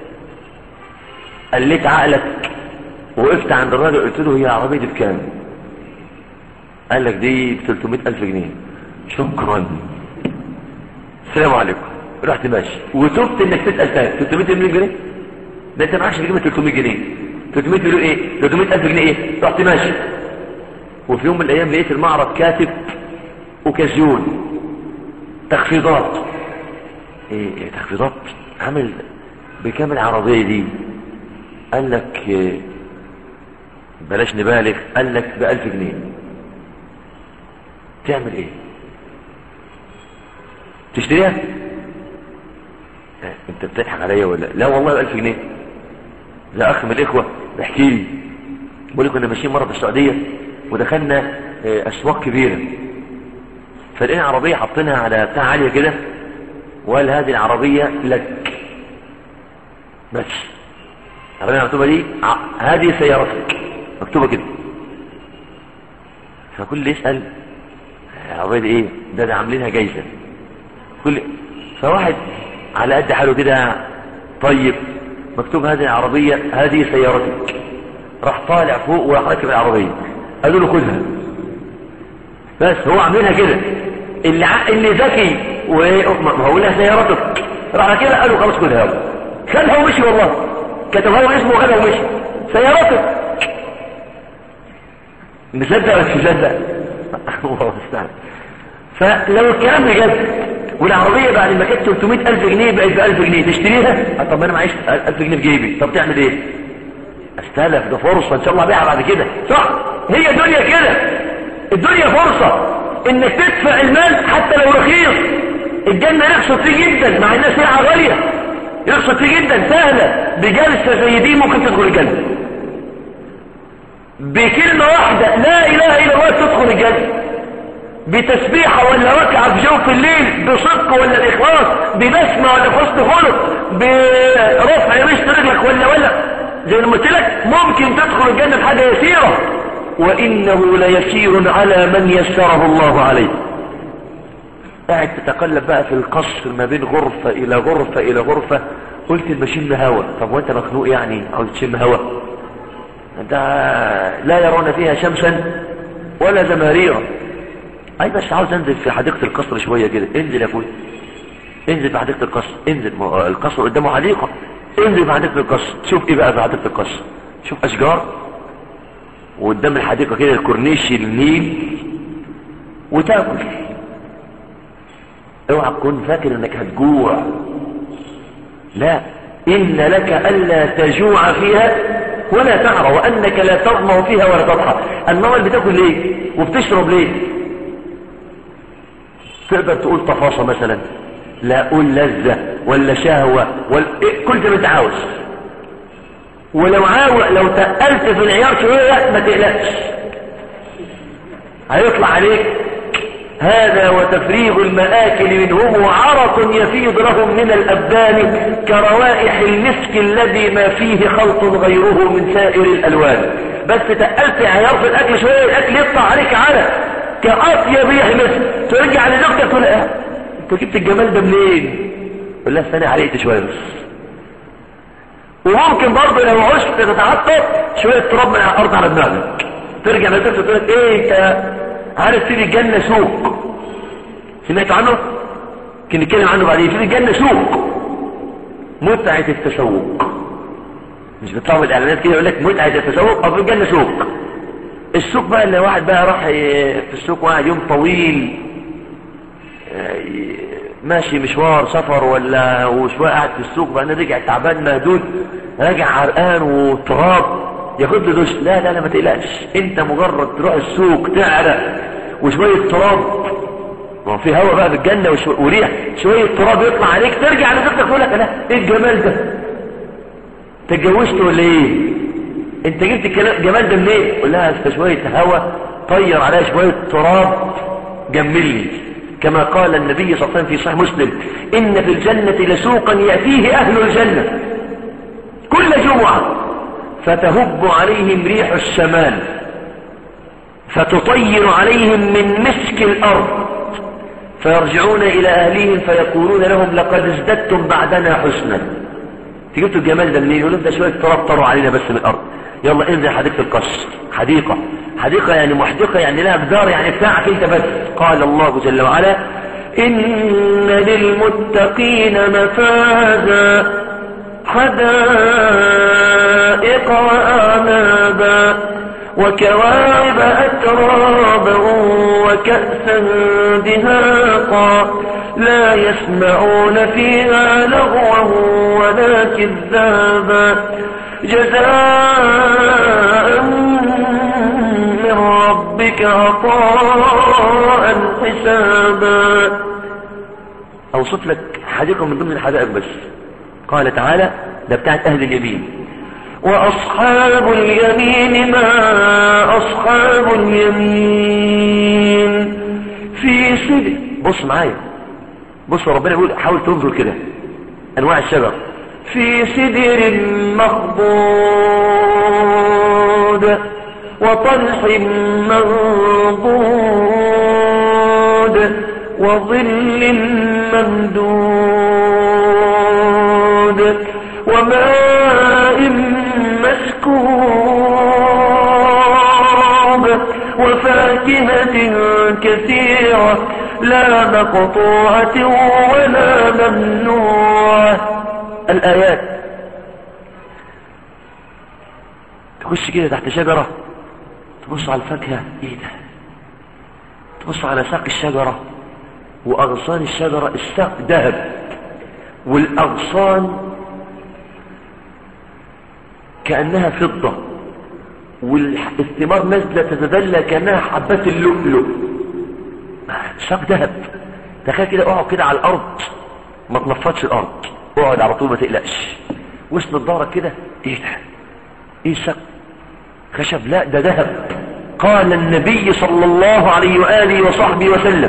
قلت عقلك وقفت عند الراجل قلت له هي عربيه دي بكام قال لك دي ب 300 الف جنيه شكرا السلام عليكم رحت ماشي وتبت انك تسال تاني 300 مليون جنيه ده انت معكش تجيب 300 جنيه 300 مليون ايه 300 الف جنيه ايه رحت ماشي وفي يوم من الايام لقيت المعرض كاتب اوكازيون تخفيضات ايه, إيه تخفيضات عامل بكام العربيه دي قال لك إيه بلاش نبالغ قال لك ب 1000 جنيه تعمل ايه تشتريها انت بتضحك عليا ولا لا والله ب 1000 جنيه لا اخ من الاخوه بيحكي لي بيقول لي كنا ماشيين مره في السعوديه ودخلنا اسواق كبيره فلقينا عربيه حاطينها على بتاع عاليه كده وقال هذه العربيه لك بس العربيه المكتوبه دي هذه سيارتك مكتوبه كده فكل اللي يسال العربيه دي ايه ده ده عاملينها جايزه كل فواحد على قد حاله كده طيب مكتوب هذه العربية هذه سيارتك راح طالع فوق وراح راكب العربية قالوا له خدها بس هو عاملينها كده اللي ع... اللي ذكي وما هو لها سيارتك راح كده قالوا خلاص خدها خدها ومشي والله كتبها له اسمه وخدها ومشي سيارتك مصدق ولا مش مصدق الله المستعان فلو الكلام بجد والعربية بعد ما كانت 300 ألف جنيه بقت ب 1000 جنيه تشتريها طب انا معيش 1000 جنيه في جيبي طب تعمل ايه استلف ده فرصة ان شاء الله ابيعها بعد كده صح هي دنيا كده الدنيا فرصة انك تدفع المال حتى لو رخيص الجنة يقصد فيه جدا مع انها سلعة غالية يقصد فيه جدا سهلة بجلسة زي دي ممكن تدخل الجنة بكلمة واحدة لا اله الا الله تدخل الجنة بتسبيحة ولا ركعة في جوف الليل بصدق ولا الإخلاص ببسمة ولا حسن خلق برفع مشط رجلك ولا ولا زي ما قلت لك ممكن تدخل الجنة بحاجة يسيرة وإنه ليسير على من يسره الله عليه قاعد تتقلب بقى في القصر ما بين غرفة إلى غرفة إلى غرفة قلت المشم هوا طب وانت مخنوق يعني عاوز تشم هوا ده لا يرون فيها شمسا ولا زمهريرا اي بس عاوز انزل في حديقة القصر شوية كده انزل يا اخوي انزل في حديقة القصر انزل القصر قدامه حديقة انزل في حديقة القصر شوف ايه بقى في حديقة القصر شوف اشجار وقدام الحديقة كده الكورنيش النيل وتاكل اوعى تكون فاكر انك هتجوع لا ان لك الا تجوع فيها ولا تعرى وانك لا تظمأ فيها ولا تضحى النار بتاكل ليه وبتشرب ليه تقدر تقول تفاصة مثلا لا قول لذة ولا شهوة ولا إيه كل ده انت عاوز ولو عاوز لو تقلت في العيار شوية ما تقلقش هيطلع عليك هذا وتفريغ المآكل منهم عرق يفيض لهم من الأبدان كروائح المسك الذي ما فيه خلط غيره من سائر الألوان بس تقلت عيار في الأكل شوية الأكل يطلع عليك على كأطيب ريح مسك ترجع لزوجتك تقول اه انت جبت الجمال ده منين يقول لها استنى عليك شويه بس وممكن برضه لو عشت تتعطل شويه تراب من الارض على دماغك ترجع لزوجتك تقول لك ايه انت عارف في الجنه سوق سمعت عنه كنا نتكلم عنه بعدين في الجنه سوق متعه التسوق مش بيطلعوا الاعلانات كده يقول لك متعه التسوق او في الجنه سوق السوق بقى اللي واحد بقى راح في السوق واحد يوم طويل ماشي مشوار سفر ولا وشوية قاعد في السوق بقى رجع تعبان مهدود راجع عرقان وتراب ياخد له دش لا لا لا ما تقلقش انت مجرد تروح السوق تعرق وشوية تراب ما في هوا بقى في الجنة وشو... وريح شوية تراب يطلع عليك ترجع لزوجتك تقول لك لا ايه الجمال ده تتجوزت ولا ايه انت جبت الجمال ده منين قول لها انت شويه هوا طير عليها شويه تراب جمل لي كما قال النبي صلى الله عليه وسلم في صحيح مسلم ان في الجنه لسوقا ياتيه اهل الجنه كل جمعة فتهب عليهم ريح الشمال فتطير عليهم من مسك الأرض فيرجعون إلى أهليهم فيقولون لهم لقد ازددتم بعدنا حسنا جبتوا الجمال ده منين يقولوا ده شوية تراب طروا علينا بس من الأرض يلا انزل حديقة القصر حديقة حديقة يعني محدقة يعني لها جدار يعني بتاعك انت بس قال الله جل وعلا إن للمتقين مفازا حدائق وأعنابا وكواعب أترابا وكأسا دهاقا لا يسمعون فيها لغوا ولا كذابا جزاء من ربك عطاء حسابا أوصف لك حديقة من ضمن الحدائق بس قال تعالى ده بتاعت أهل اليمين وأصحاب اليمين ما أصحاب اليمين في سدر بص معايا بص ربنا يقول حاول تنظر كده أنواع الشجر في سدر مخضود وطلح منضود وظل ممدود وماء مسكوب وفاكهة كثيرة لا مقطوعة ولا ممنوعة الآيات تخش كده تحت شجرة تبص على الفاكهة ايه ده تبص على ساق الشجرة وأغصان الشجرة الساق ذهب والأغصان كأنها فضة والثمار نازلة تتدلى كأنها حبات اللؤلؤ ساق ذهب تخيل كده اقعد كده على الأرض ما تنفضش الأرض اقعد على طول ما تقلقش واسند ظهرك كده ايه ده ايه ساق خشب لا ده ذهب قال النبي صلى الله عليه وآله وصحبه وسلم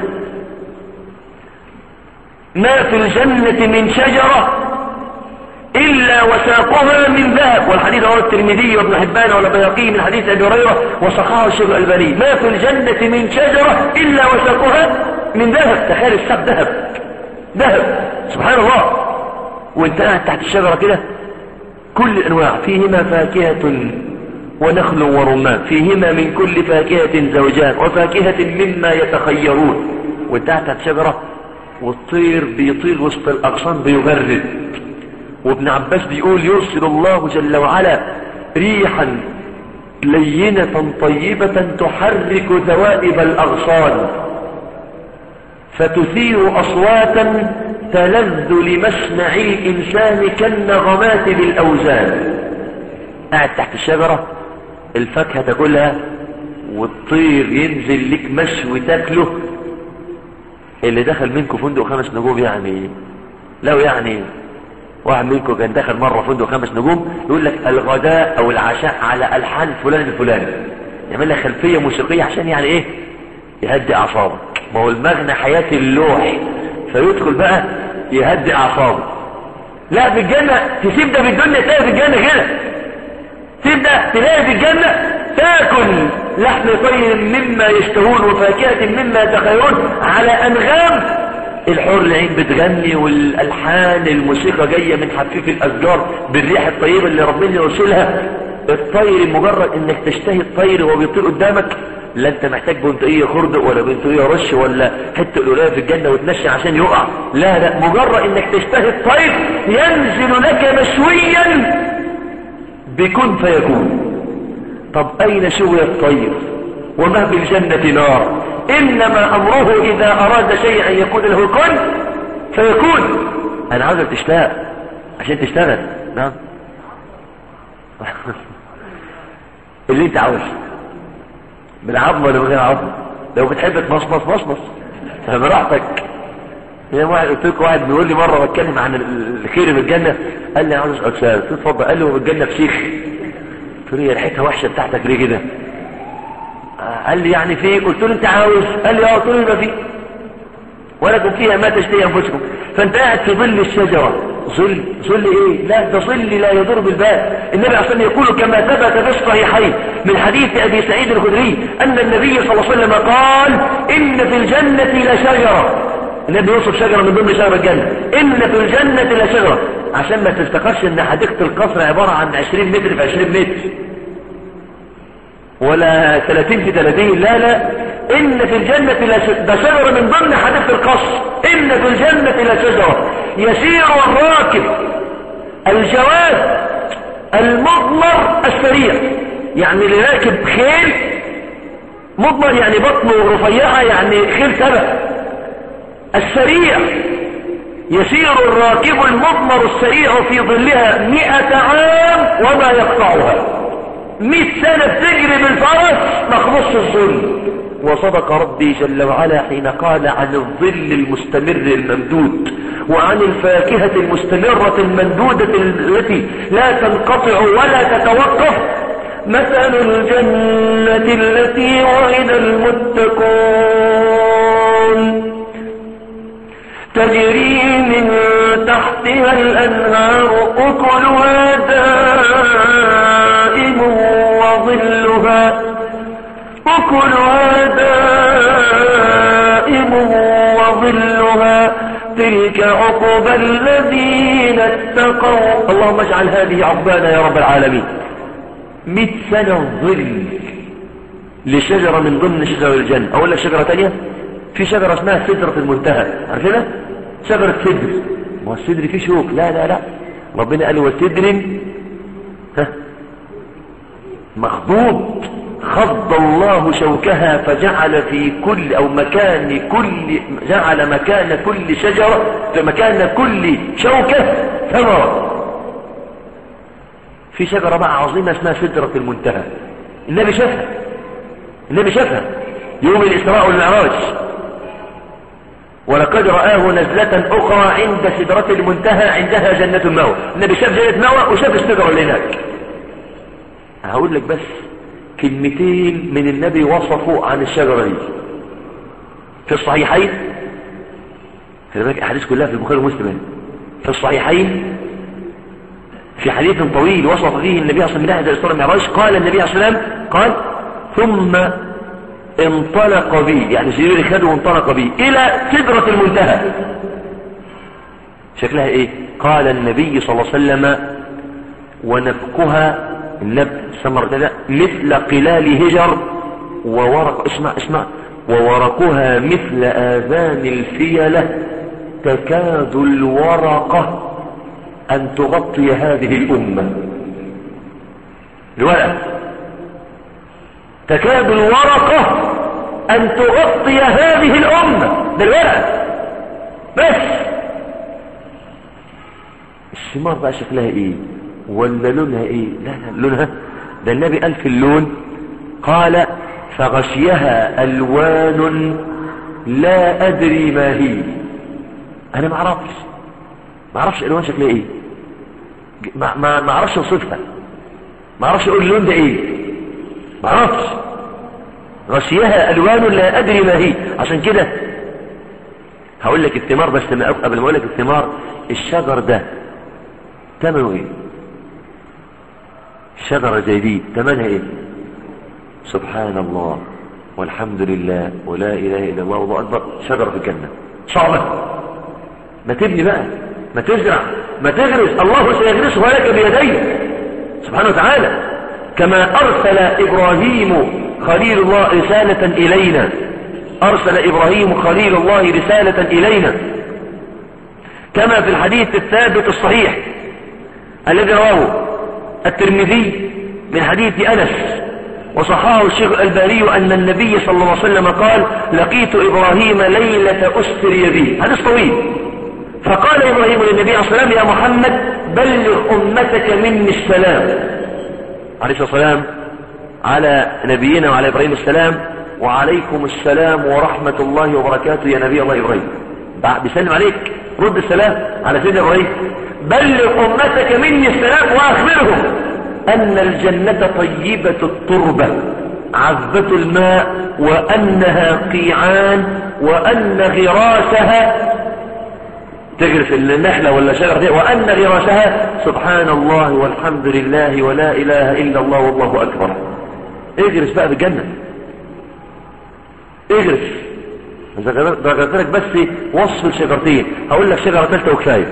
ما في الجنة من شجرة إلا وساقها من ذهب والحديث رواه الترمذي وابن حبان والبيهقي من حديث أبي هريرة وصححه الشيخ الألباني ما في الجنة من شجرة إلا وساقها من ذهب تخيل الساق ذهب ذهب سبحان الله وانت قاعد تحت الشجرة كده كل الأنواع فيهما فاكهة ونخل ورمان فيهما من كل فاكهة زوجان وفاكهة مما يتخيرون وانت قاعد تحت شجرة والطير بيطير وسط الأغصان بيغرد وابن عباس بيقول يرسل الله جل وعلا ريحا لينة طيبة تحرك ذوائب الأغصان فتثير أصواتا تلذ لمسمع الإنسان كالنغمات بالأوزان قاعد تحت الشجرة الفاكهة تاكلها والطير ينزل لك مشوي تاكله اللي دخل منكم فندق خمس نجوم يعني لو يعني واحد منكم كان دخل مرة فندق خمس نجوم يقول لك الغداء او العشاء على الحان فلان الفلاني يعمل لك خلفية موسيقية عشان يعني ايه يهدي اعصابك ما هو المغنى حياة اللوح فيدخل بقى يهدي اعصابه لا في الجنة تسيب ده في الدنيا تلاقي في الجنة كده تبدأ تلاقي في الجنة تاكل لحم طير مما يشتهون وفاكهة مما يتخيرون على أنغام الحور العين بتغني والألحان الموسيقى جاية من حفيف الأشجار بالريح الطيبة اللي ربنا يرسلها الطير مجرد انك تشتهي الطير وهو بيطير قدامك لا انت محتاج بنطقية خردق ولا بنطقية رش ولا حتة قلولاية في الجنة وتمشي عشان يقع لا لا مجرد انك تشتهي الطير ينزل لك مشويا بكن فيكون طب أين شوي الطير وما في الجنة نار إنما أمره إذا أراد شيئا يكون له كن فيكون أنا عاوزك تشتاق عشان تشتغل نعم اللي انت عاوزه بالعظم ولا بغير عظم لو بتحب تمصمص مصمص براحتك يا واحد قلت لكم واحد بيقول لي مره بتكلم عن الخير في الجنه قال لي عاوز اسال سؤال قلت له اتفضل قال لي هو الجنه فسيخ قلت له هي ريحتها وحشه بتاعتك ليه كده قال لي يعني في قلت له انت عاوز قال لي اه قلت له يبقى في ولكم فيها ما تشتهي انفسكم فانت قاعد في ظل الشجره ظل ظل ايه لا ده ظل لا يضر بالبال النبي عليه الصلاه يقول كما ثبت في الصحيحين من حديث ابي سعيد الخدري ان النبي صلى الله عليه وسلم قال ان في الجنه لشجره النبي يوصف شجره من ضمن شجر الجنه ان في الجنه لشجره عشان ما تفتكرش ان حديقه القصر عباره عن 20 متر في 20 متر ولا 30 في 30 لا لا إن في الجنة ده شجرة من ضمن حديث القصر إن في الجنة لشجرة يسير الراكب الجواد المضمر السريع يعني اللي راكب خيل مضمر يعني بطنه رفيعة يعني خيل سبع السريع يسير الراكب المضمر السريع في ظلها مئة عام وما يقطعها مئة سنة بتجري بالفرس مخلص الظل وصدق ربي جل وعلا حين قال عن الظل المستمر الممدود وعن الفاكهة المستمرة الممدودة التي لا تنقطع ولا تتوقف مثل الجنة التي وعد المتقون تجري من تحتها الأنهار أكلها دائم وظلها أكلها دائم وظلها تلك عقبى الذين اتقوا اللهم اجعل هذه عقبانا يا رب العالمين مئة سنة ظل لشجرة من ضمن شجر الجنة أقول لك شجرة تانية في شجرة اسمها سدرة المنتهى عارفينها شجرة سدر ما السدر فيه شوك لا لا لا ربنا قال وسدر ها مخضوط خض الله شوكها فجعل في كل او مكان كل جعل مكان كل شجرة مكان كل شوكة ثمرة في شجرة بقى عظيمة اسمها سدرة المنتهى النبي شافها النبي شافها يوم الإسراء والمعراج ولقد رآه نزلة أخرى عند سدرة المنتهى عندها جنة الموت النبي شاف جنة موت وشاف السدرة اللي هناك هقول لك بس كلمتين من النبي وصفوا عن الشجرة دي في الصحيحين خلي بالك الأحاديث كلها في البخاري ومسلم في الصحيحين في حديث طويل وصف فيه النبي صلى الله عليه وسلم من أحد الإسراء المعراج قال النبي عليه الصلاة والسلام قال ثم انطلق بي يعني جبريل خده وانطلق بي إلى سدرة المنتهى شكلها إيه قال النبي صلى الله عليه وسلم ونفكها النبت ثمر كذا مثل قلال هجر وورق اسمع اسمع وورقها مثل آذان الفيلة تكاد الورقة أن تغطي هذه الأمة الورقة تكاد الورقة أن تغطي هذه الأمة ده الورقة بس الثمار بقى شكلها ايه ولا لونها ايه لا لا لونها ده النبي قال في اللون قال فغشيها الوان لا ادري ما هي انا ما اعرفش ما اعرفش الوان شكلها ايه ما ما ما اعرفش اوصفها ما اعرفش اقول اللون ده ايه ما اعرفش غشيها الوان لا ادري ما هي عشان كده هقول لك الثمار بس قبل ما اقول لك الثمار الشجر ده ثمنه ايه شجرة زي دي ثمنها ايه سبحان الله والحمد لله ولا اله الا الله والله اكبر شجرة في الجنة صعبة ما تبني بقى ما تزرع ما تغرس الله سيغرسها لك بيديه سبحانه وتعالى كما ارسل ابراهيم خليل الله رسالة الينا ارسل ابراهيم خليل الله رسالة الينا كما في الحديث الثابت الصحيح الذي رواه الترمذي من حديث أنس وصححه الشيخ الألباني أن النبي صلى الله عليه وسلم قال لقيت إبراهيم ليلة أسري بي حديث طويل فقال إبراهيم للنبي عليه الصلاة والسلام يا محمد بلغ أمتك مني السلام عليه الصلاة والسلام على نبينا وعلى إبراهيم السلام وعليكم السلام ورحمة الله وبركاته يا نبي الله إبراهيم بيسلم عليك رد السلام على سيدنا إبراهيم بلغ أمتك مني السلام وأخبرهم أن الجنة طيبة التربة عذبة الماء وأنها قيعان وأن غراسها تجرس النحلة ولا شجرة دي وأن غراسها سبحان الله والحمد لله ولا إله إلا الله والله أكبر اجرس بقى بالجنة اجرس ذكرت لك بس وصف الشجرتين هقول لك شجرة ثالثة وكفاية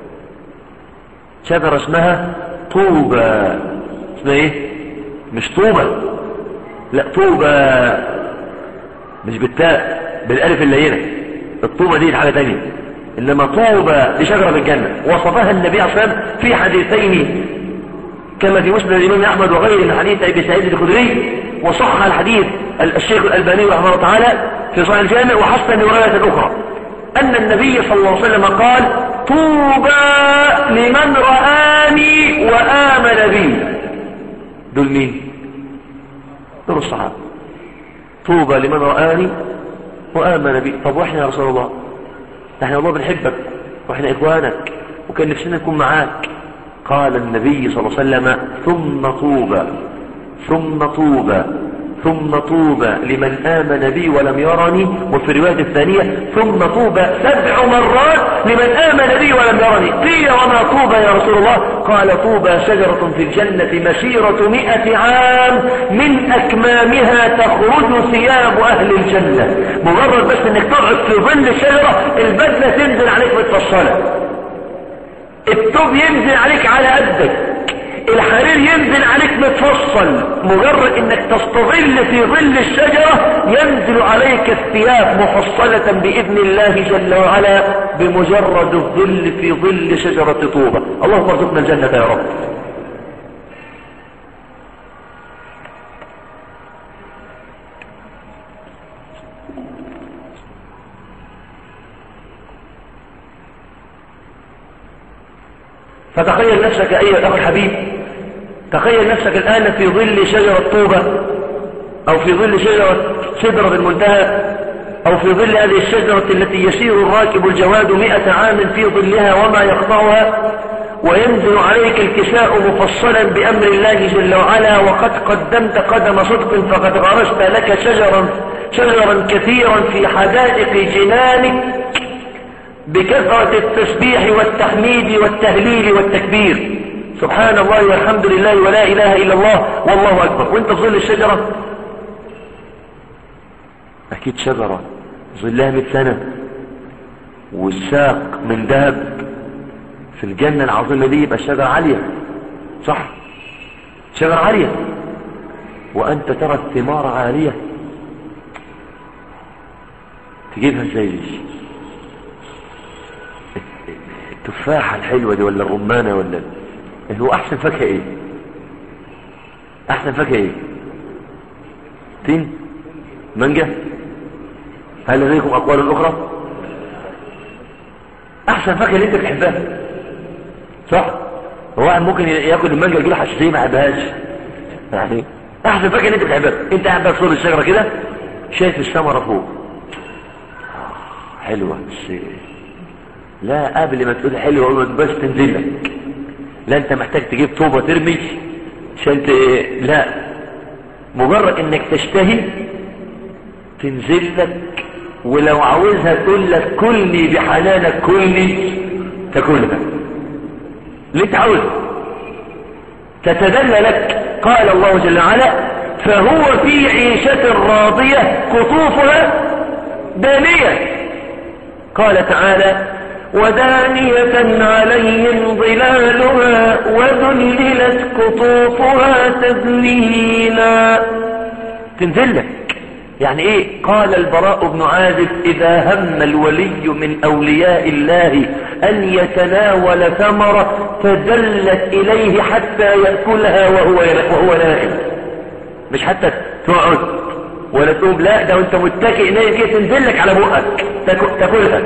شجرة اسمها طوبة اسمها ايه مش طوبة لا طوبة مش بالتاء بالالف اللينة الطوبة دي حاجة تانية انما طوبة لشجرة بالجنة وصفها النبي صلى الله عليه وسلم في حديثين كما في مسلم الامام احمد وغيره من حديث ابي سعيد الخدري وصح الحديث الشيخ الالباني رحمه الله تعالى في صحيح الجامع وحسن رواية اخرى ان النبي صلى الله عليه وسلم قال طوبى لمن رآني وآمن بي دول مين دول الصحابة طوبى لمن رآني وآمن بي طب واحنا يا رسول الله احنا والله بنحبك واحنا اخوانك وكان نفسنا نكون معاك قال النبي صلى الله عليه وسلم ثم طوبى ثم طوبى ثم طوبى لمن آمن بي ولم يرني وفي الرواية الثانية ثم طوبى سبع مرات لمن آمن بي ولم يرني قيل وما طوبى يا رسول الله قال طوبى شجرة في الجنة مسيرة مئة عام من أكمامها تخرج ثياب أهل الجنة مجرد بس انك تقعد في ظل الشجرة البدلة تنزل عليك متفصلة التوب ينزل عليك على قدك الحرير ينزل عليك متفصل مجرد انك تستظل في ظل الشجرة ينزل عليك الثياب مفصلة بإذن الله جل وعلا بمجرد الظل في ظل شجرة طوبة اللهم ارزقنا الجنة يا رب فتخيل نفسك أيها الأخ الحبيب تخيل نفسك الآن في ظل شجرة طوبة أو في ظل شجرة سدرة المنتهى أو في ظل هذه الشجرة التي يسير الراكب الجواد مئة عام في ظلها وما يقطعها وينزل عليك الكساء مفصلا بأمر الله جل وعلا وقد قدمت قدم صدق فقد غرست لك شجرا شجرا كثيرا في حدائق جنانك بكثرة التسبيح والتحميد والتهليل والتكبير سبحان الله والحمد لله ولا إله إلا الله والله أكبر وانت في ظل الشجرة أكيد شجرة ظلها مئة سنة والساق من ذهب في الجنة العظيمة دي يبقى الشجرة عالية صح شجرة عالية وأنت ترى الثمار عالية تجيبها ازاي دي التفاحة الحلوة دي ولا الرمانة ولا هو أحسن فاكهة إيه أحسن فاكهة إيه تين مانجا هل لديكم أقوال أخرى أحسن فاكهة اللي أنت بتحبها صح هو واحد ممكن ياكل المانجا يجيله حساسية ما يحبهاش يعني أحسن فاكهة اللي أنت بتحبها أنت قاعد في صوب الشجرة كده شايف الثمرة فوق حلوة بس لا قبل ما تقول حلو اقول بس تنزل لك لا انت محتاج تجيب طوبة ترمي عشان ت... لا مجرد انك تشتهي تنزل لك ولو عاوزها تقول لك كلني بحلالك كلني تاكلها اللي انت عاوزه تتدلى لك قال الله جل وعلا فهو في عيشة راضية قطوفها دانية قال تعالى ودانية عليهم ظلالها وذللت قطوفها تذليلا تنزلك يعني ايه قال البراء بن عازب اذا هم الولي من اولياء الله ان يتناول ثمرة تدلت اليه حتى يأكلها وهو, وهو نائم مش حتى تقعد ولا تقوم لا ده وانت متكئ نايم كده تنزلك على بقك تاكلها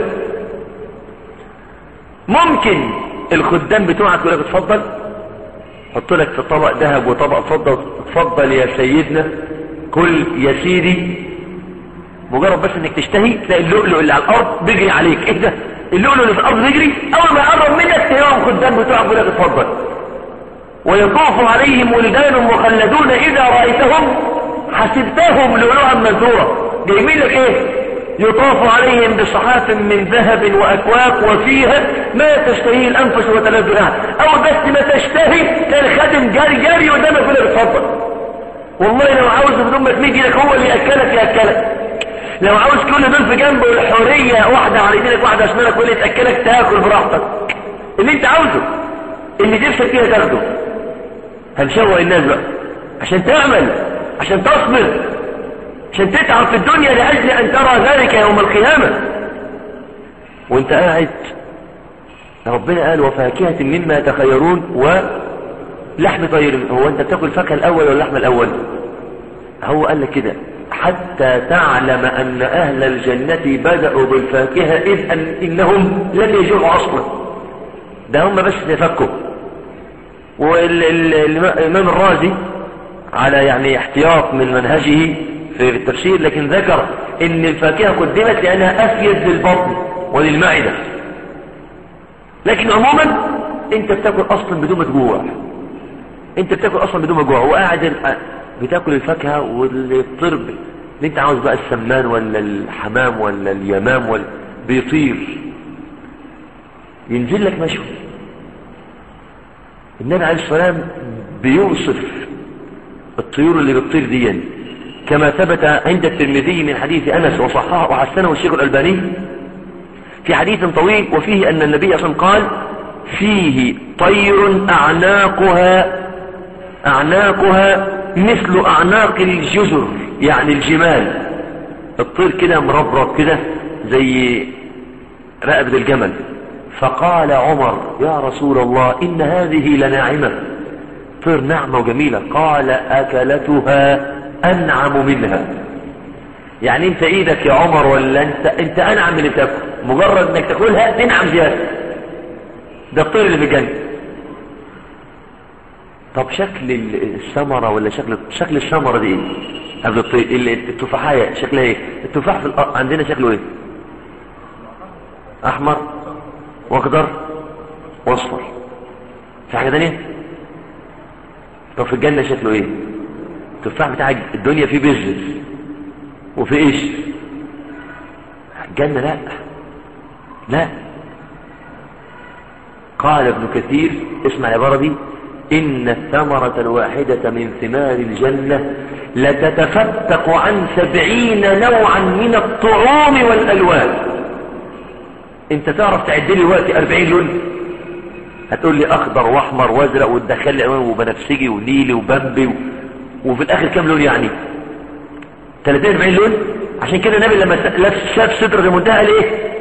ممكن الخدام بتوعك يقول لك اتفضل حط لك في طبق ذهب وطبق فضه اتفضل يا سيدنا كل يا سيدي مجرد بس انك تشتهي تلاقي اللؤلؤ اللي على الارض بيجري عليك ايه ده اللؤلؤ اللي في الارض بيجري اول ما يقرب منك تلاقيهم خدام بتوعك يقول لك اتفضل ويطوف عليهم ولدان مخلدون اذا رايتهم حسبتهم لؤلؤا منثورا جايبين لك ايه يطاف عليهم بصحاف من ذهب وأكواب وفيها ما تشتهيه الأنفس وتلذ أو بس ما تشتهي كان خادم جاري جاري قدامك يقول لك اتفضل والله لو عاوز بدون ما تميجي لك هو اللي يأكلك يأكلك لو عاوز كل دول في جنبه الحرية واحدة على يمينك واحدة شمالك واللي تأكلك تاكل براحتك اللي انت عاوزه اللي نفسك فيها تاخده هنشوق الناس بقى عشان تعمل عشان تصبر عشان تتعب في الدنيا لأجل أن ترى ذلك يوم القيامة وانت قاعد ربنا قال وفاكهة مما تخيرون ولحم طير هو انت بتاكل فاكهة الأول ولا اللحم الأول هو قال لك كده حتى تعلم أن أهل الجنة بدأوا بالفاكهة إذ أن إنهم لن يجوعوا أصلا ده هم بس تفكوا والإمام الرازي على يعني احتياط من منهجه في التفسير لكن ذكر ان الفاكهة قدمت لانها افيد للبطن وللمعدة لكن عموما انت بتاكل اصلا بدون ما تجوع انت بتاكل اصلا بدون ما تجوع وقاعد بتاكل الفاكهة والطرب اللي انت عاوز بقى السمان ولا الحمام ولا اليمام ولا بيطير ينزل لك مشوي النبي عليه الصلاة والسلام بيوصف الطيور اللي بتطير دي كما ثبت عند الترمذي من حديث أنس وصححه وحسنه الشيخ الألباني في حديث طويل وفيه أن النبي صلى الله عليه وسلم قال فيه طير أعناقها أعناقها مثل أعناق الجزر يعني الجمال الطير كده مربرب كده زي رقبة الجمل فقال عمر يا رسول الله إن هذه لناعمة طير ناعمة وجميلة قال أكلتها أنعم منها يعني انت ايدك يا عمر ولا انت انت انعم من اللي تاكل مجرد انك تاكلها تنعم زيادة ده الطير اللي في الجنة طب شكل الثمرة ولا شكل شكل الثمرة دي ايه قبل الطير التفاحية شكلها ايه التفاح في الأرض عندنا شكله ايه احمر واخضر واصفر في حاجة تانية طب في الجنة شكله ايه التفاح بتاع الدنيا فيه بيزنس وفي ايش الجنة لا لا قال ابن كثير اسمع العبارة دي إن الثمرة الواحدة من ثمار الجنة لتتفتق عن سبعين نوعا من الطعام والألوان انت تعرف تعد لي وقت أربعين لون هتقول لي أخضر وأحمر وأزرق وتدخل لي ألوان وبنفسجي ونيلي وبمبي و... وفي الآخر كام لون يعني 30 40 لون عشان كده النبي لما شاف سدرة المنتهى قال ايه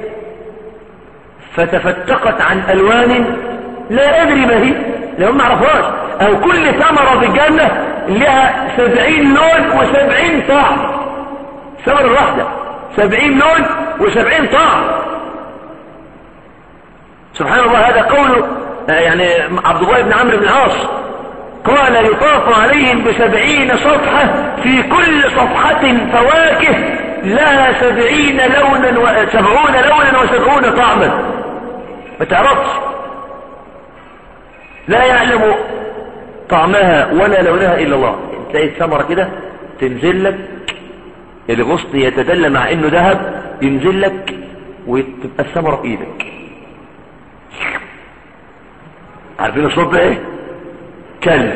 فتفتقت عن ألوان لا أدري ما هي لهم ما عرفهاش أو كل ثمرة في الجنة لها سبعين لون وسبعين طعم ثمرة الواحدة سبعين لون وسبعين طعم سبحان الله هذا قول يعني عبد الله بن عمرو بن العاص قال يطاف عليهم بسبعين صفحة في كل صفحة فواكه لها سبعين لونا و... سبعون لونا وسبعون طعما ما تعرفش لا يعلم طعمها ولا لونها إلا الله تلاقي الثمرة كده تنزل لك الغصن يتدلى مع انه ذهب ينزل لك وتبقى الثمرة في ايدك عارفين الصوت ده ايه كل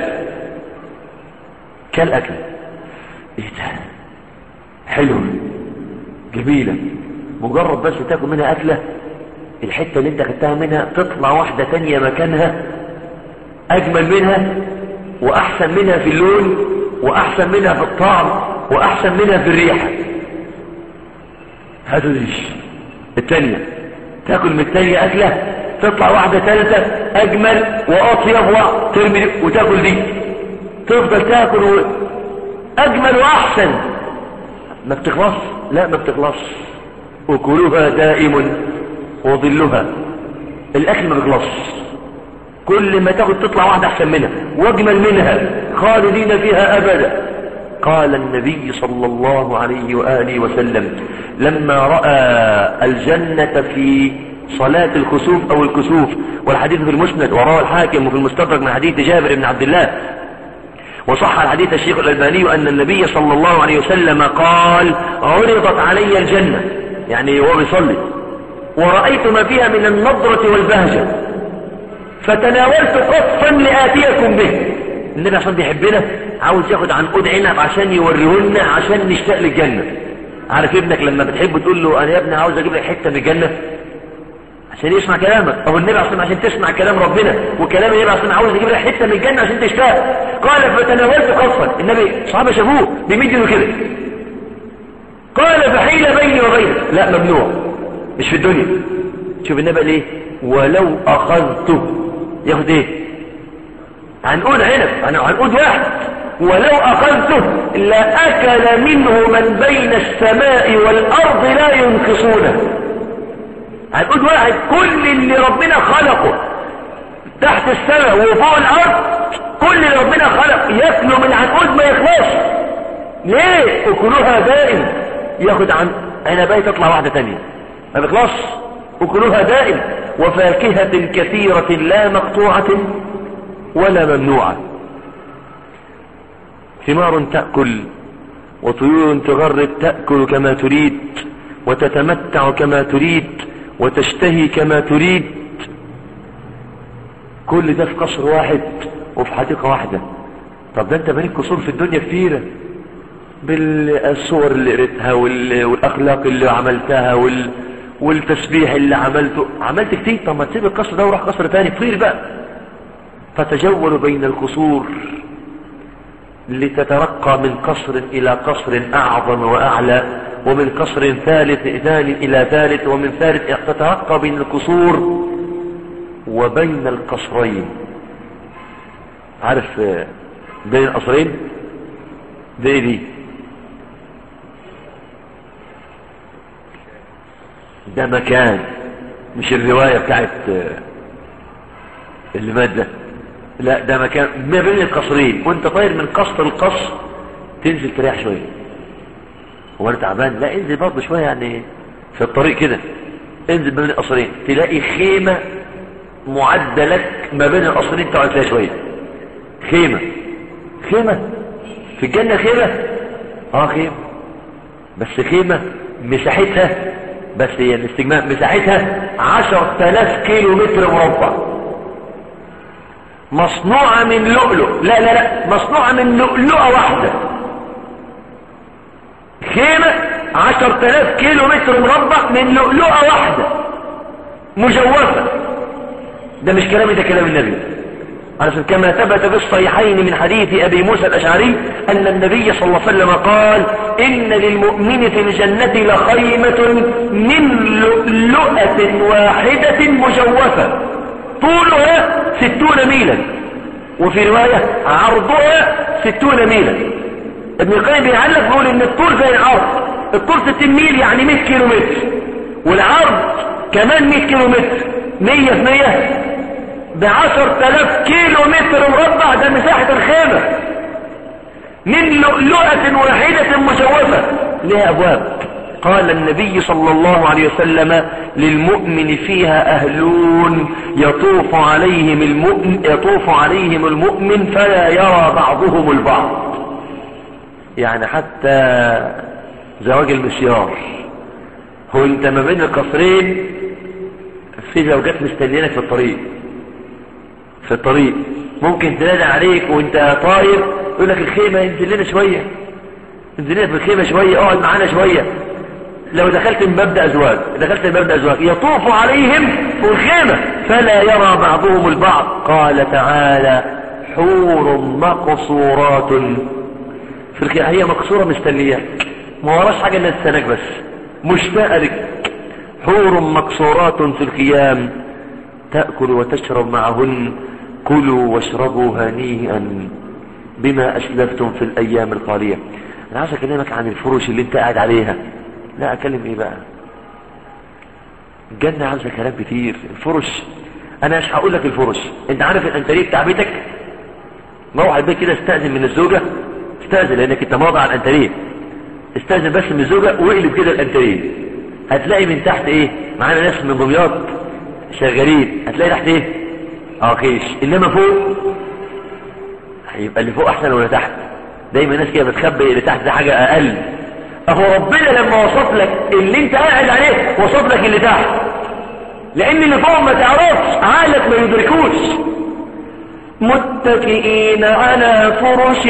كل اكل ايه ده حلو جميلة مجرد بس تاكل منها اكلة الحتة اللي انت خدتها منها تطلع واحدة تانية مكانها اجمل منها واحسن منها في اللون واحسن منها في الطعم واحسن منها في الريحة هاتوا ديش التانية تاكل من التانية اكلة تطلع واحدة ثالثة اجمل واطيب وترمي وتاكل دي تفضل تاكل و... اجمل واحسن ما بتخلص لا ما بتخلص اكلها دائم وظلها الاكل ما بيخلص كل ما تاخد تطلع واحدة احسن منها واجمل منها خالدين فيها ابدا قال النبي صلى الله عليه وآله وسلم لما رأى الجنة في صلاة الخسوف أو الكسوف والحديث في المسند وروى الحاكم في المستدرك من حديث جابر بن عبد الله وصح الحديث الشيخ الألباني أن النبي صلى الله عليه وسلم قال عرضت علي الجنة يعني هو بيصلي ورأيت ما فيها من النضرة والبهجة فتناولت قطفا لآتيكم به النبي عشان بيحبنا عاوز ياخد عنقود عنب عشان يوريهولنا عشان نشتاق للجنة عارف ابنك لما بتحبه تقول له انا يا ابني عاوز اجيب لك حته من الجنه عشان يسمع كلامك او النبي عشان عشان تسمع كلام ربنا وكلام النبي عشان عاوز يجيب لك حته من الجنه عشان تشتاق قال فتناولت قصا النبي صحابه شافوه بيمد له كده قال فحيل بيني وبينه لا ممنوع مش في الدنيا شوف النبي قال ايه ولو اخذته ياخد ايه عنقود عنب عنقود واحد ولو أخذته لأكل منه من بين السماء والأرض لا ينقصونه هنقول واحد كل اللي ربنا خلقه تحت السماء وفوق الأرض كل اللي ربنا خلق ياكلوا من العنقود ما يخلص ليه أكلوها دائم ياخد عن عنباية تطلع واحدة تانية ما بيخلص أكلوها دائم وفاكهة كثيرة لا مقطوعة ولا ممنوعة ثمار تأكل وطيور تغرد تأكل كما تريد وتتمتع كما تريد وتشتهي كما تريد كل ده في قصر واحد وفي حديقة واحدة طب ده انت بنيت قصور في الدنيا كثيرة بالصور اللي قريتها وال... والأخلاق اللي عملتها وال... والتسبيح اللي عملته عملت كتير طب ما تسيب القصر ده وروح قصر تاني طير بقى فتجول بين القصور لتترقى من قصر إلى قصر أعظم وأعلى ومن قصر ثالث ثاني إلى ثالث ومن ثالث تترقى بين القصور وبين القصرين عارف بين القصرين ده ايه دي ده مكان مش الرواية بتاعت اللي مات ده لا ده مكان ما بين القصرين وانت طاير من قصر لقصر تنزل تريح شوية هو انا تعبان لا انزل برضه شوية يعني في الطريق كده انزل بين القصرين تلاقي خيمة معدة لك ما بين القصرين تقعد فيها شوية خيمة خيمة في الجنة خيمة اه خيمة بس خيمة مساحتها بس هي الاستجمام مساحتها عشر تلاف كيلو متر مربع مصنوعة من لؤلؤ لا لا لا مصنوعة من لؤلؤة واحدة خيمة عشر تلاف كيلو متر مربع من لؤلؤة واحدة مجوفة ده مش كلامي ده كلام النبي علشان كما ثبت في الصحيحين من حديث أبي موسى الأشعري أن النبي صلى الله عليه وسلم قال إن للمؤمن في الجنة لخيمة من لؤلؤة واحدة مجوفة طولها ستون ميلا وفي رواية عرضها ستون ميلا ابن القيم بيعلق بيقول ان الطول زي العرض الطول ستين ميل يعني 100 كيلو متر والعرض كمان 100 كيلو متر 100 في 100 بعشر تلاف كيلو متر مربع ده مساحة الخيمة من لؤلؤة واحدة مشوفة لها أبواب قال النبي صلى الله عليه وسلم للمؤمن فيها أهلون يطوف عليهم المؤمن, يطوف عليهم المؤمن فلا يرى بعضهم البعض يعني حتى زواج المسيار هو انت ما بين القصرين في زوجات مستنينك في الطريق في الطريق ممكن تنادى عليك وانت طاير يقول لك الخيمة انزل لنا شوية انزل لنا في الخيمة شوية اقعد معانا شوية لو دخلت من باب ازواج دخلت من باب ازواج يطوف عليهم في الخيمة فلا يرى بعضهم البعض قال تعالى حور مقصورات في الخيمة هي مقصورة مستنياك ما وراش حاجة الا تستناك بس مشتاقة لك حور مقصورات في الخيام تأكل وتشرب معهن كلوا واشربوا هنيئا بما أسلفتم في الأيام الخالية أنا عايز أكلمك عن الفرش اللي أنت قاعد عليها لا أكلم إيه بقى الجنة عاوزة كلام كتير الفرش أنا مش هقول لك الفرش أنت عارف الأنتريه بتاع بيتك روح البيت كده استأذن من الزوجة استأذن لأنك أنت ماضي على الأنتريه استأذن بس من الزوجة واقلب كده الأنتريه هتلاقي من تحت إيه معانا ناس من دمياط شغالين هتلاقي تحت ايه اه خيش انما فوق هيبقى اللي فوق احسن ولا تحت دايما الناس كده بتخبي اللي تحت ده حاجة اقل اهو ربنا لما وصف لك اللي انت قاعد عليه وصف لك اللي تحت لان اللي فوق ما تعرفش عقلك ما يدركوش متكئين على فرش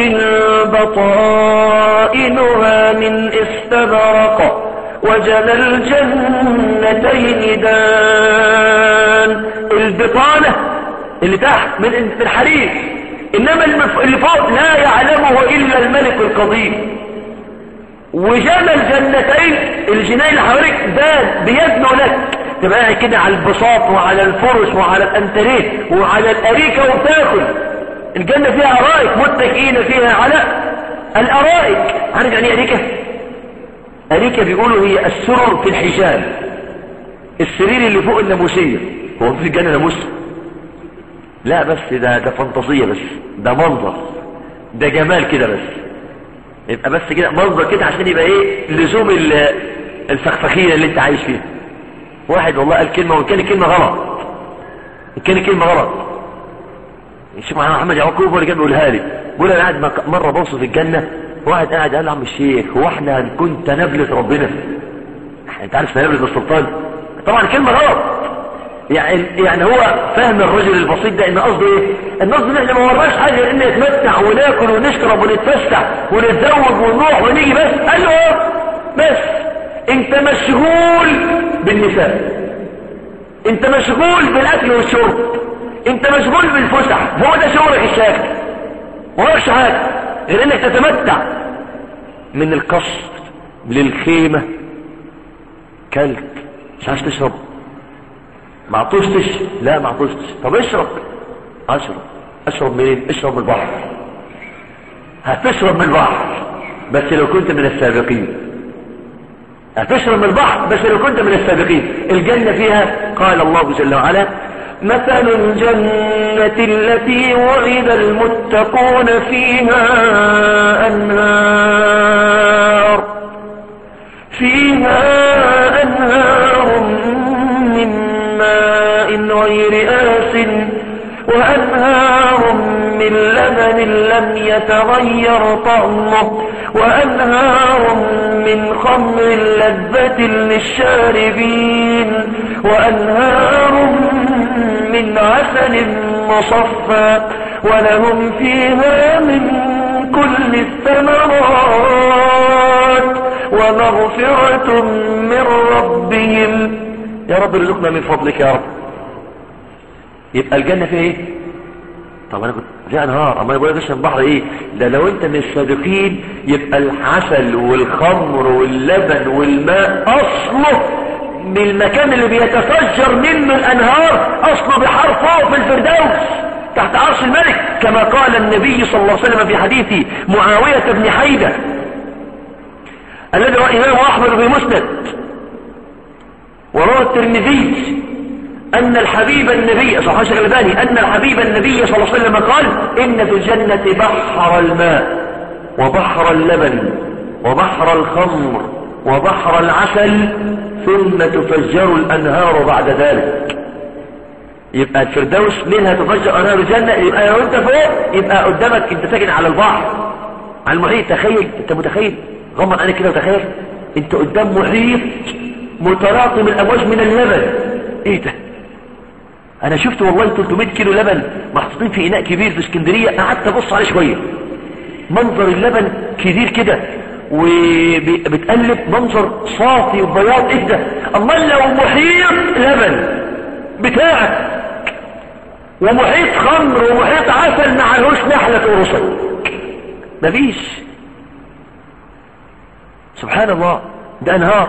بطائنها من استبرق وجل الجنتين دان البطانة اللي تحت من من الحرير انما المف- اللي فوق لا يعلمه الا الملك القدير وجنى الجنتين الجناين اللي حواليك دان بيدنوا لك تبقى قاعد كده على البساط وعلى الفرش وعلى الانتريه وعلى الاريكه وبتاكل الجنه فيها ارائك متكئين فيها على الارائك عارف يعني ايه اريكه اريكه بيقولوا هي السرر في الحجاب السرير اللي فوق الناموسيه هو في الجنه ناموس لا بس ده ده فانتازيه بس ده منظر ده جمال كده بس يبقى بس كده منظر كده عشان يبقى ايه لزوم ال- الفخفخينه اللي انت عايش فيها واحد والله قال كلمه وكان الكلمه غلط كان الكلمه غلط الشيخ محمد يعقوب هو اللي كان بيقولها لي بيقول انا قاعد مك- مره بوصف الجنه واحد قاعد قال له عم الشيخ هو احنا هنكون تنابله ربنا انت عارف تنابله السلطان طبعا الكلمه غلط يعني يعني هو فهم الرجل البسيط ده ان قصده ايه ان قصده ان احنا ما ورناش حاجه غير ان نتمتع وناكل ونشرب ونتفسح ونتزوج ونروح ونيجي بس قال له اه بس انت مشغول بالنساء انت مشغول بالاكل والشرب انت مشغول بالفسح هو ده شغلك الشاغل ما وراكش حاجه غير انك تتمتع من القصر للخيمه كلت مش عايز تشرب ما عطوشتش لا ما عطوشتش طب اشرب اشرب اشرب منين اشرب من البحر هتشرب من البحر بس لو كنت من السابقين هتشرب من البحر بس لو كنت من السابقين الجنة فيها قال الله جل وعلا مثل الجنة التي وعد المتقون فيها أنهار فيها أنهار من ماء غير آس وأنهار من لبن لم يتغير طعمه وأنهار من خمر لذة للشاربين وأنهار من عسل مصفى ولهم فيها من كل الثمرات ومغفرة من ربهم يا رب ارزقنا من فضلك يا رب يبقى الجنة فيها ايه طب انا كنت فيها انهار اما انا بقول لك اشرب البحر ايه ده لو انت من السابقين يبقى العسل والخمر واللبن والماء اصله من المكان اللي بيتفجر منه الانهار اصله بحر فوق في الفردوس تحت عرش الملك كما قال النبي صلى الله عليه وسلم في حديث معاوية بن حيدة الذي رواه الامام احمد في مسند وروى الترمذي أن الحبيب النبي صلى الله عليه وسلم أن الحبيب النبي صلى الله عليه وسلم قال إن في الجنة بحر الماء وبحر اللبن وبحر الخمر وبحر العسل ثم تفجر الأنهار بعد ذلك يبقى الفردوس منها تفجر أنهار الجنة يبقى لو أنت فوق يبقى قدامك أنت ساكن على البحر على المحيط تخيل أنت متخيل غمض عينك كده وتخيل أنت قدام محيط متراكم الأمواج من اللبن إيه ده انا شفت والله 300 كيلو لبن محطوطين في اناء كبير في اسكندريه قعدت ابص عليه شويه منظر اللبن كبير كده وبتقلب منظر صافي وبياض ايه ده امال لو محيط لبن بتاعك ومحيط خمر ومحيط عسل ما عليهوش نحله تقرصك مفيش سبحان الله ده انهار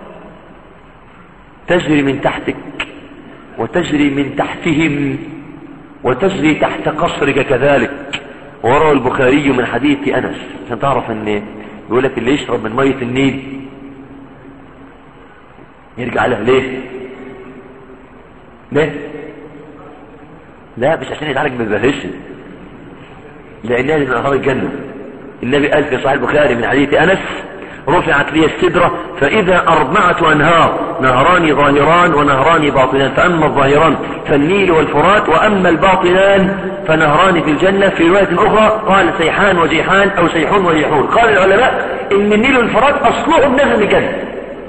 تجري من تحتك وتجري من تحتهم وتجري تحت قصرك كذلك وروى البخاري من حديث أنس عشان تعرف ان يقول لك اللي يشرب من مية النيل يرجع لها ليه ليه لا مش عشان يتعالج من البهش لأنها من أنهار الجنة النبي قال في صحيح البخاري من حديث أنس رفعت لي السدرة فإذا أربعة أنهار نهران ظاهران ونهران باطنان فأما الظاهران فالنيل والفرات وأما الباطنان فنهران في الجنة في رواية أخرى قال سيحان وجيحان أو سيحون وجيحون قال العلماء ان النيل والفرات اصلهم نازل من الجنة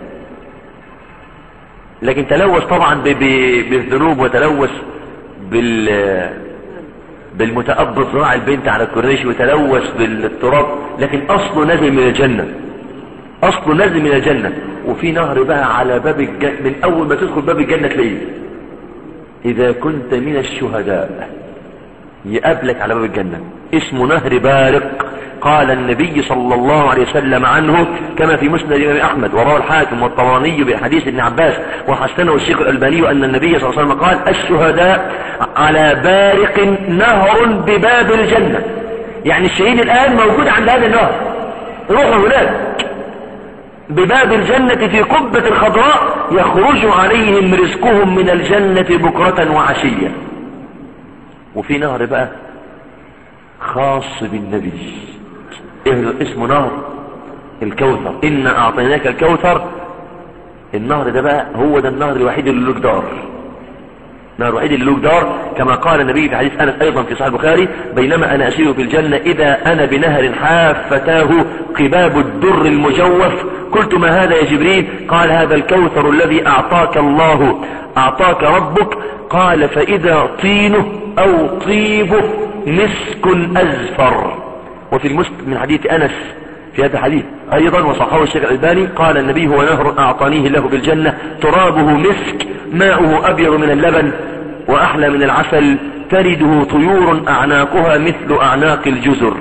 لكن تلوث طبعا ب- ب- بالذنوب وتلوث بال بالمتأبط صراع البنت على الكورنيش وتلوث بالتراب لكن اصله نازل من الجنة اصله نازل من الجنة وفي نهر بقى على باب الجنة من اول ما تدخل باب الجنة تلاقيه اذا كنت من الشهداء يقابلك على باب الجنة اسمه نهر بارق قال النبي صلى الله عليه وسلم عنه كما في مسند الإمام أحمد وروى الحاكم والطبراني بحديث ابن عباس وحسنه الشيخ الألباني أن النبي صلى الله عليه وسلم قال الشهداء على بارق نهر بباب الجنة يعني الشهيد الآن موجود عند هذا النهر روحوا هناك بباب الجنة في قبة الخضراء يخرج عليهم رزقهم من الجنة بكرة وعشية وفي نهر بقى خاص بالنبي إيه اسمه نهر الكوثر إن أعطيناك الكوثر النهر ده بقى هو ده النهر الوحيد اللي له جدار النهر الوحيد اللي له جدار كما قال النبي في حديث أنس أيضا في صحيح البخاري بينما أنا أسير في الجنة إذا أنا بنهر حافتاه قباب الدر المجوف قلت ما هذا يا جبريل قال هذا الكوثر الذي أعطاك الله أعطاك ربك قال فإذا طينه أو طيبه مسك أزفر وفي المسك من حديث أنس في هذا الحديث أيضا وصححه الشيخ الألباني قال النبي هو نهر أعطانيه الله في الجنة ترابه مسك ماؤه أبيض من اللبن وأحلى من العسل ترده طيور أعناقها مثل أعناق الجزر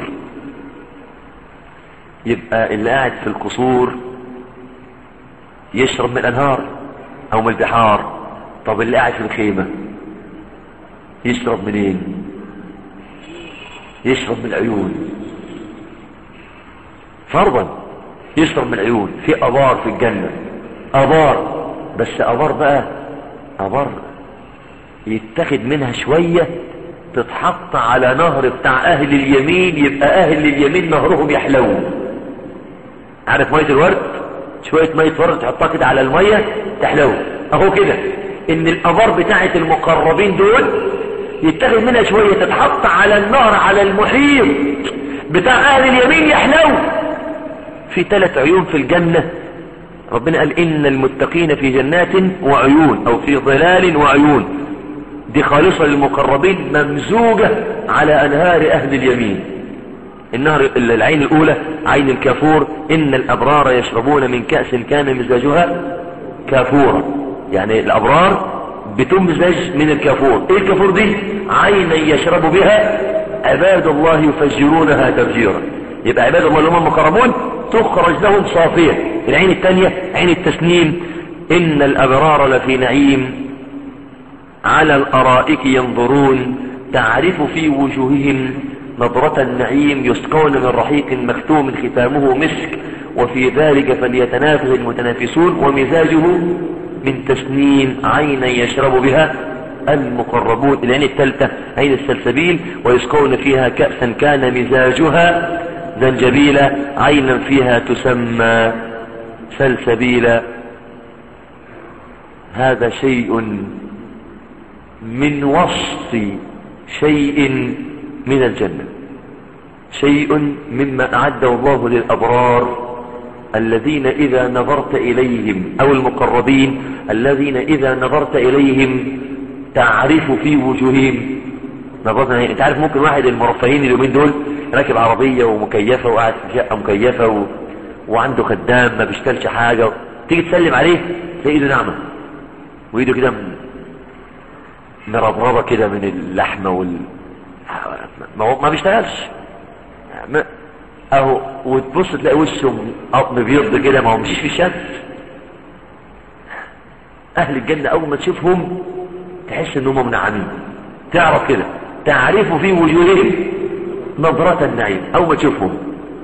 يبقى اللي قاعد في القصور يشرب من الأنهار أو من البحار طب اللي قاعد في الخيمة يشرب منين يشرب من العيون فرضا يشرب من العيون في ابار في الجنة ابار بس ابار بقى ابار يتخذ منها شوية تتحط على نهر بتاع اهل اليمين يبقى اهل اليمين نهرهم يحلو عارف مية الورد شوية مية ورد تحطها كده على المية تحلو اهو كده ان الابار بتاعة المقربين دول يتخذ منها شوية تتحط على النهر على المحيط بتاع اهل اليمين يحلو في ثلاث عيون في الجنة ربنا قال إن المتقين في جنات وعيون أو في ظلال وعيون دي خالصة للمقربين ممزوجة على أنهار أهل اليمين النهر العين الأولى عين الكافور إن الأبرار يشربون من كأس كان مزاجها كافورا يعني الأبرار بتمزج من الكافور إيه الكافور دي عينا يشرب بها عباد الله يفجرونها تفجيرا يبقى عباد الله اللي هم المقربون تخرج لهم صافية العين الثانية عين التسنيم إن الأبرار لفي نعيم على الأرائك ينظرون تعرف في وجوههم نظرة النعيم يسقون من رحيق مختوم ختامه مسك وفي ذلك فليتنافس المتنافسون ومزاجه من تسنيم عينا يشرب بها المقربون العين الثالثة عين السلسبيل ويسقون فيها كأسا كان مزاجها زنجبيلا عينا فيها تسمى سلسبيلا هذا شيء من وصف شيء من الجنة شيء مما أعده الله للأبرار الذين إذا نظرت إليهم أو المقربين الذين إذا نظرت إليهم تعرف في وجوههم نظرت انت عارف ممكن واحد المرفهين اليومين دول راكب عربية ومكيفة وقاعد في شقة مكيفة و... وعنده خدام ما بيشتغلش حاجة تيجي تسلم عليه تلاقي ايده ناعمة وايده كده مربربة كده من اللحمة وال ما, هو ما بيشتغلش ما... اهو وتبص تلاقي وشه قطن بيض كده ما هو مشيش في الشمس اهل الجنة اول ما تشوفهم تحس ان هم منعمين تعرف كده تعرف في وجوههم نظرة النعيم أو ما تشوفهم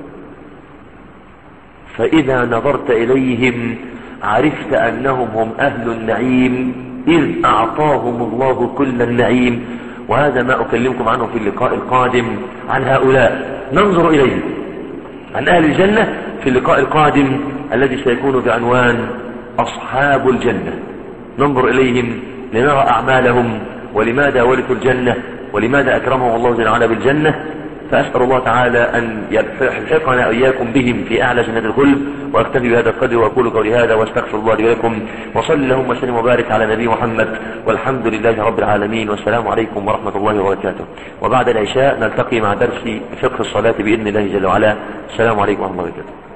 فإذا نظرت إليهم عرفت أنهم هم أهل النعيم إذ أعطاهم الله كل النعيم وهذا ما أكلمكم عنه في اللقاء القادم عن هؤلاء ننظر إليهم عن أهل الجنة في اللقاء القادم الذي سيكون بعنوان أصحاب الجنة ننظر إليهم لنرى أعمالهم ولماذا ورثوا الجنة ولماذا أكرمهم الله جل وعلا بالجنة فأسأل الله تعالى أن يلحقنا إياكم بهم في أعلى جنة الخلد وأكتفي بهذا القدر وأقول قولي هذا وأستغفر الله لي ولكم وصل اللهم وسلم وبارك على نبي محمد والحمد لله رب العالمين والسلام عليكم ورحمة الله وبركاته وبعد العشاء نلتقي مع درس فقه الصلاة بإذن الله جل وعلا السلام عليكم ورحمة الله وبركاته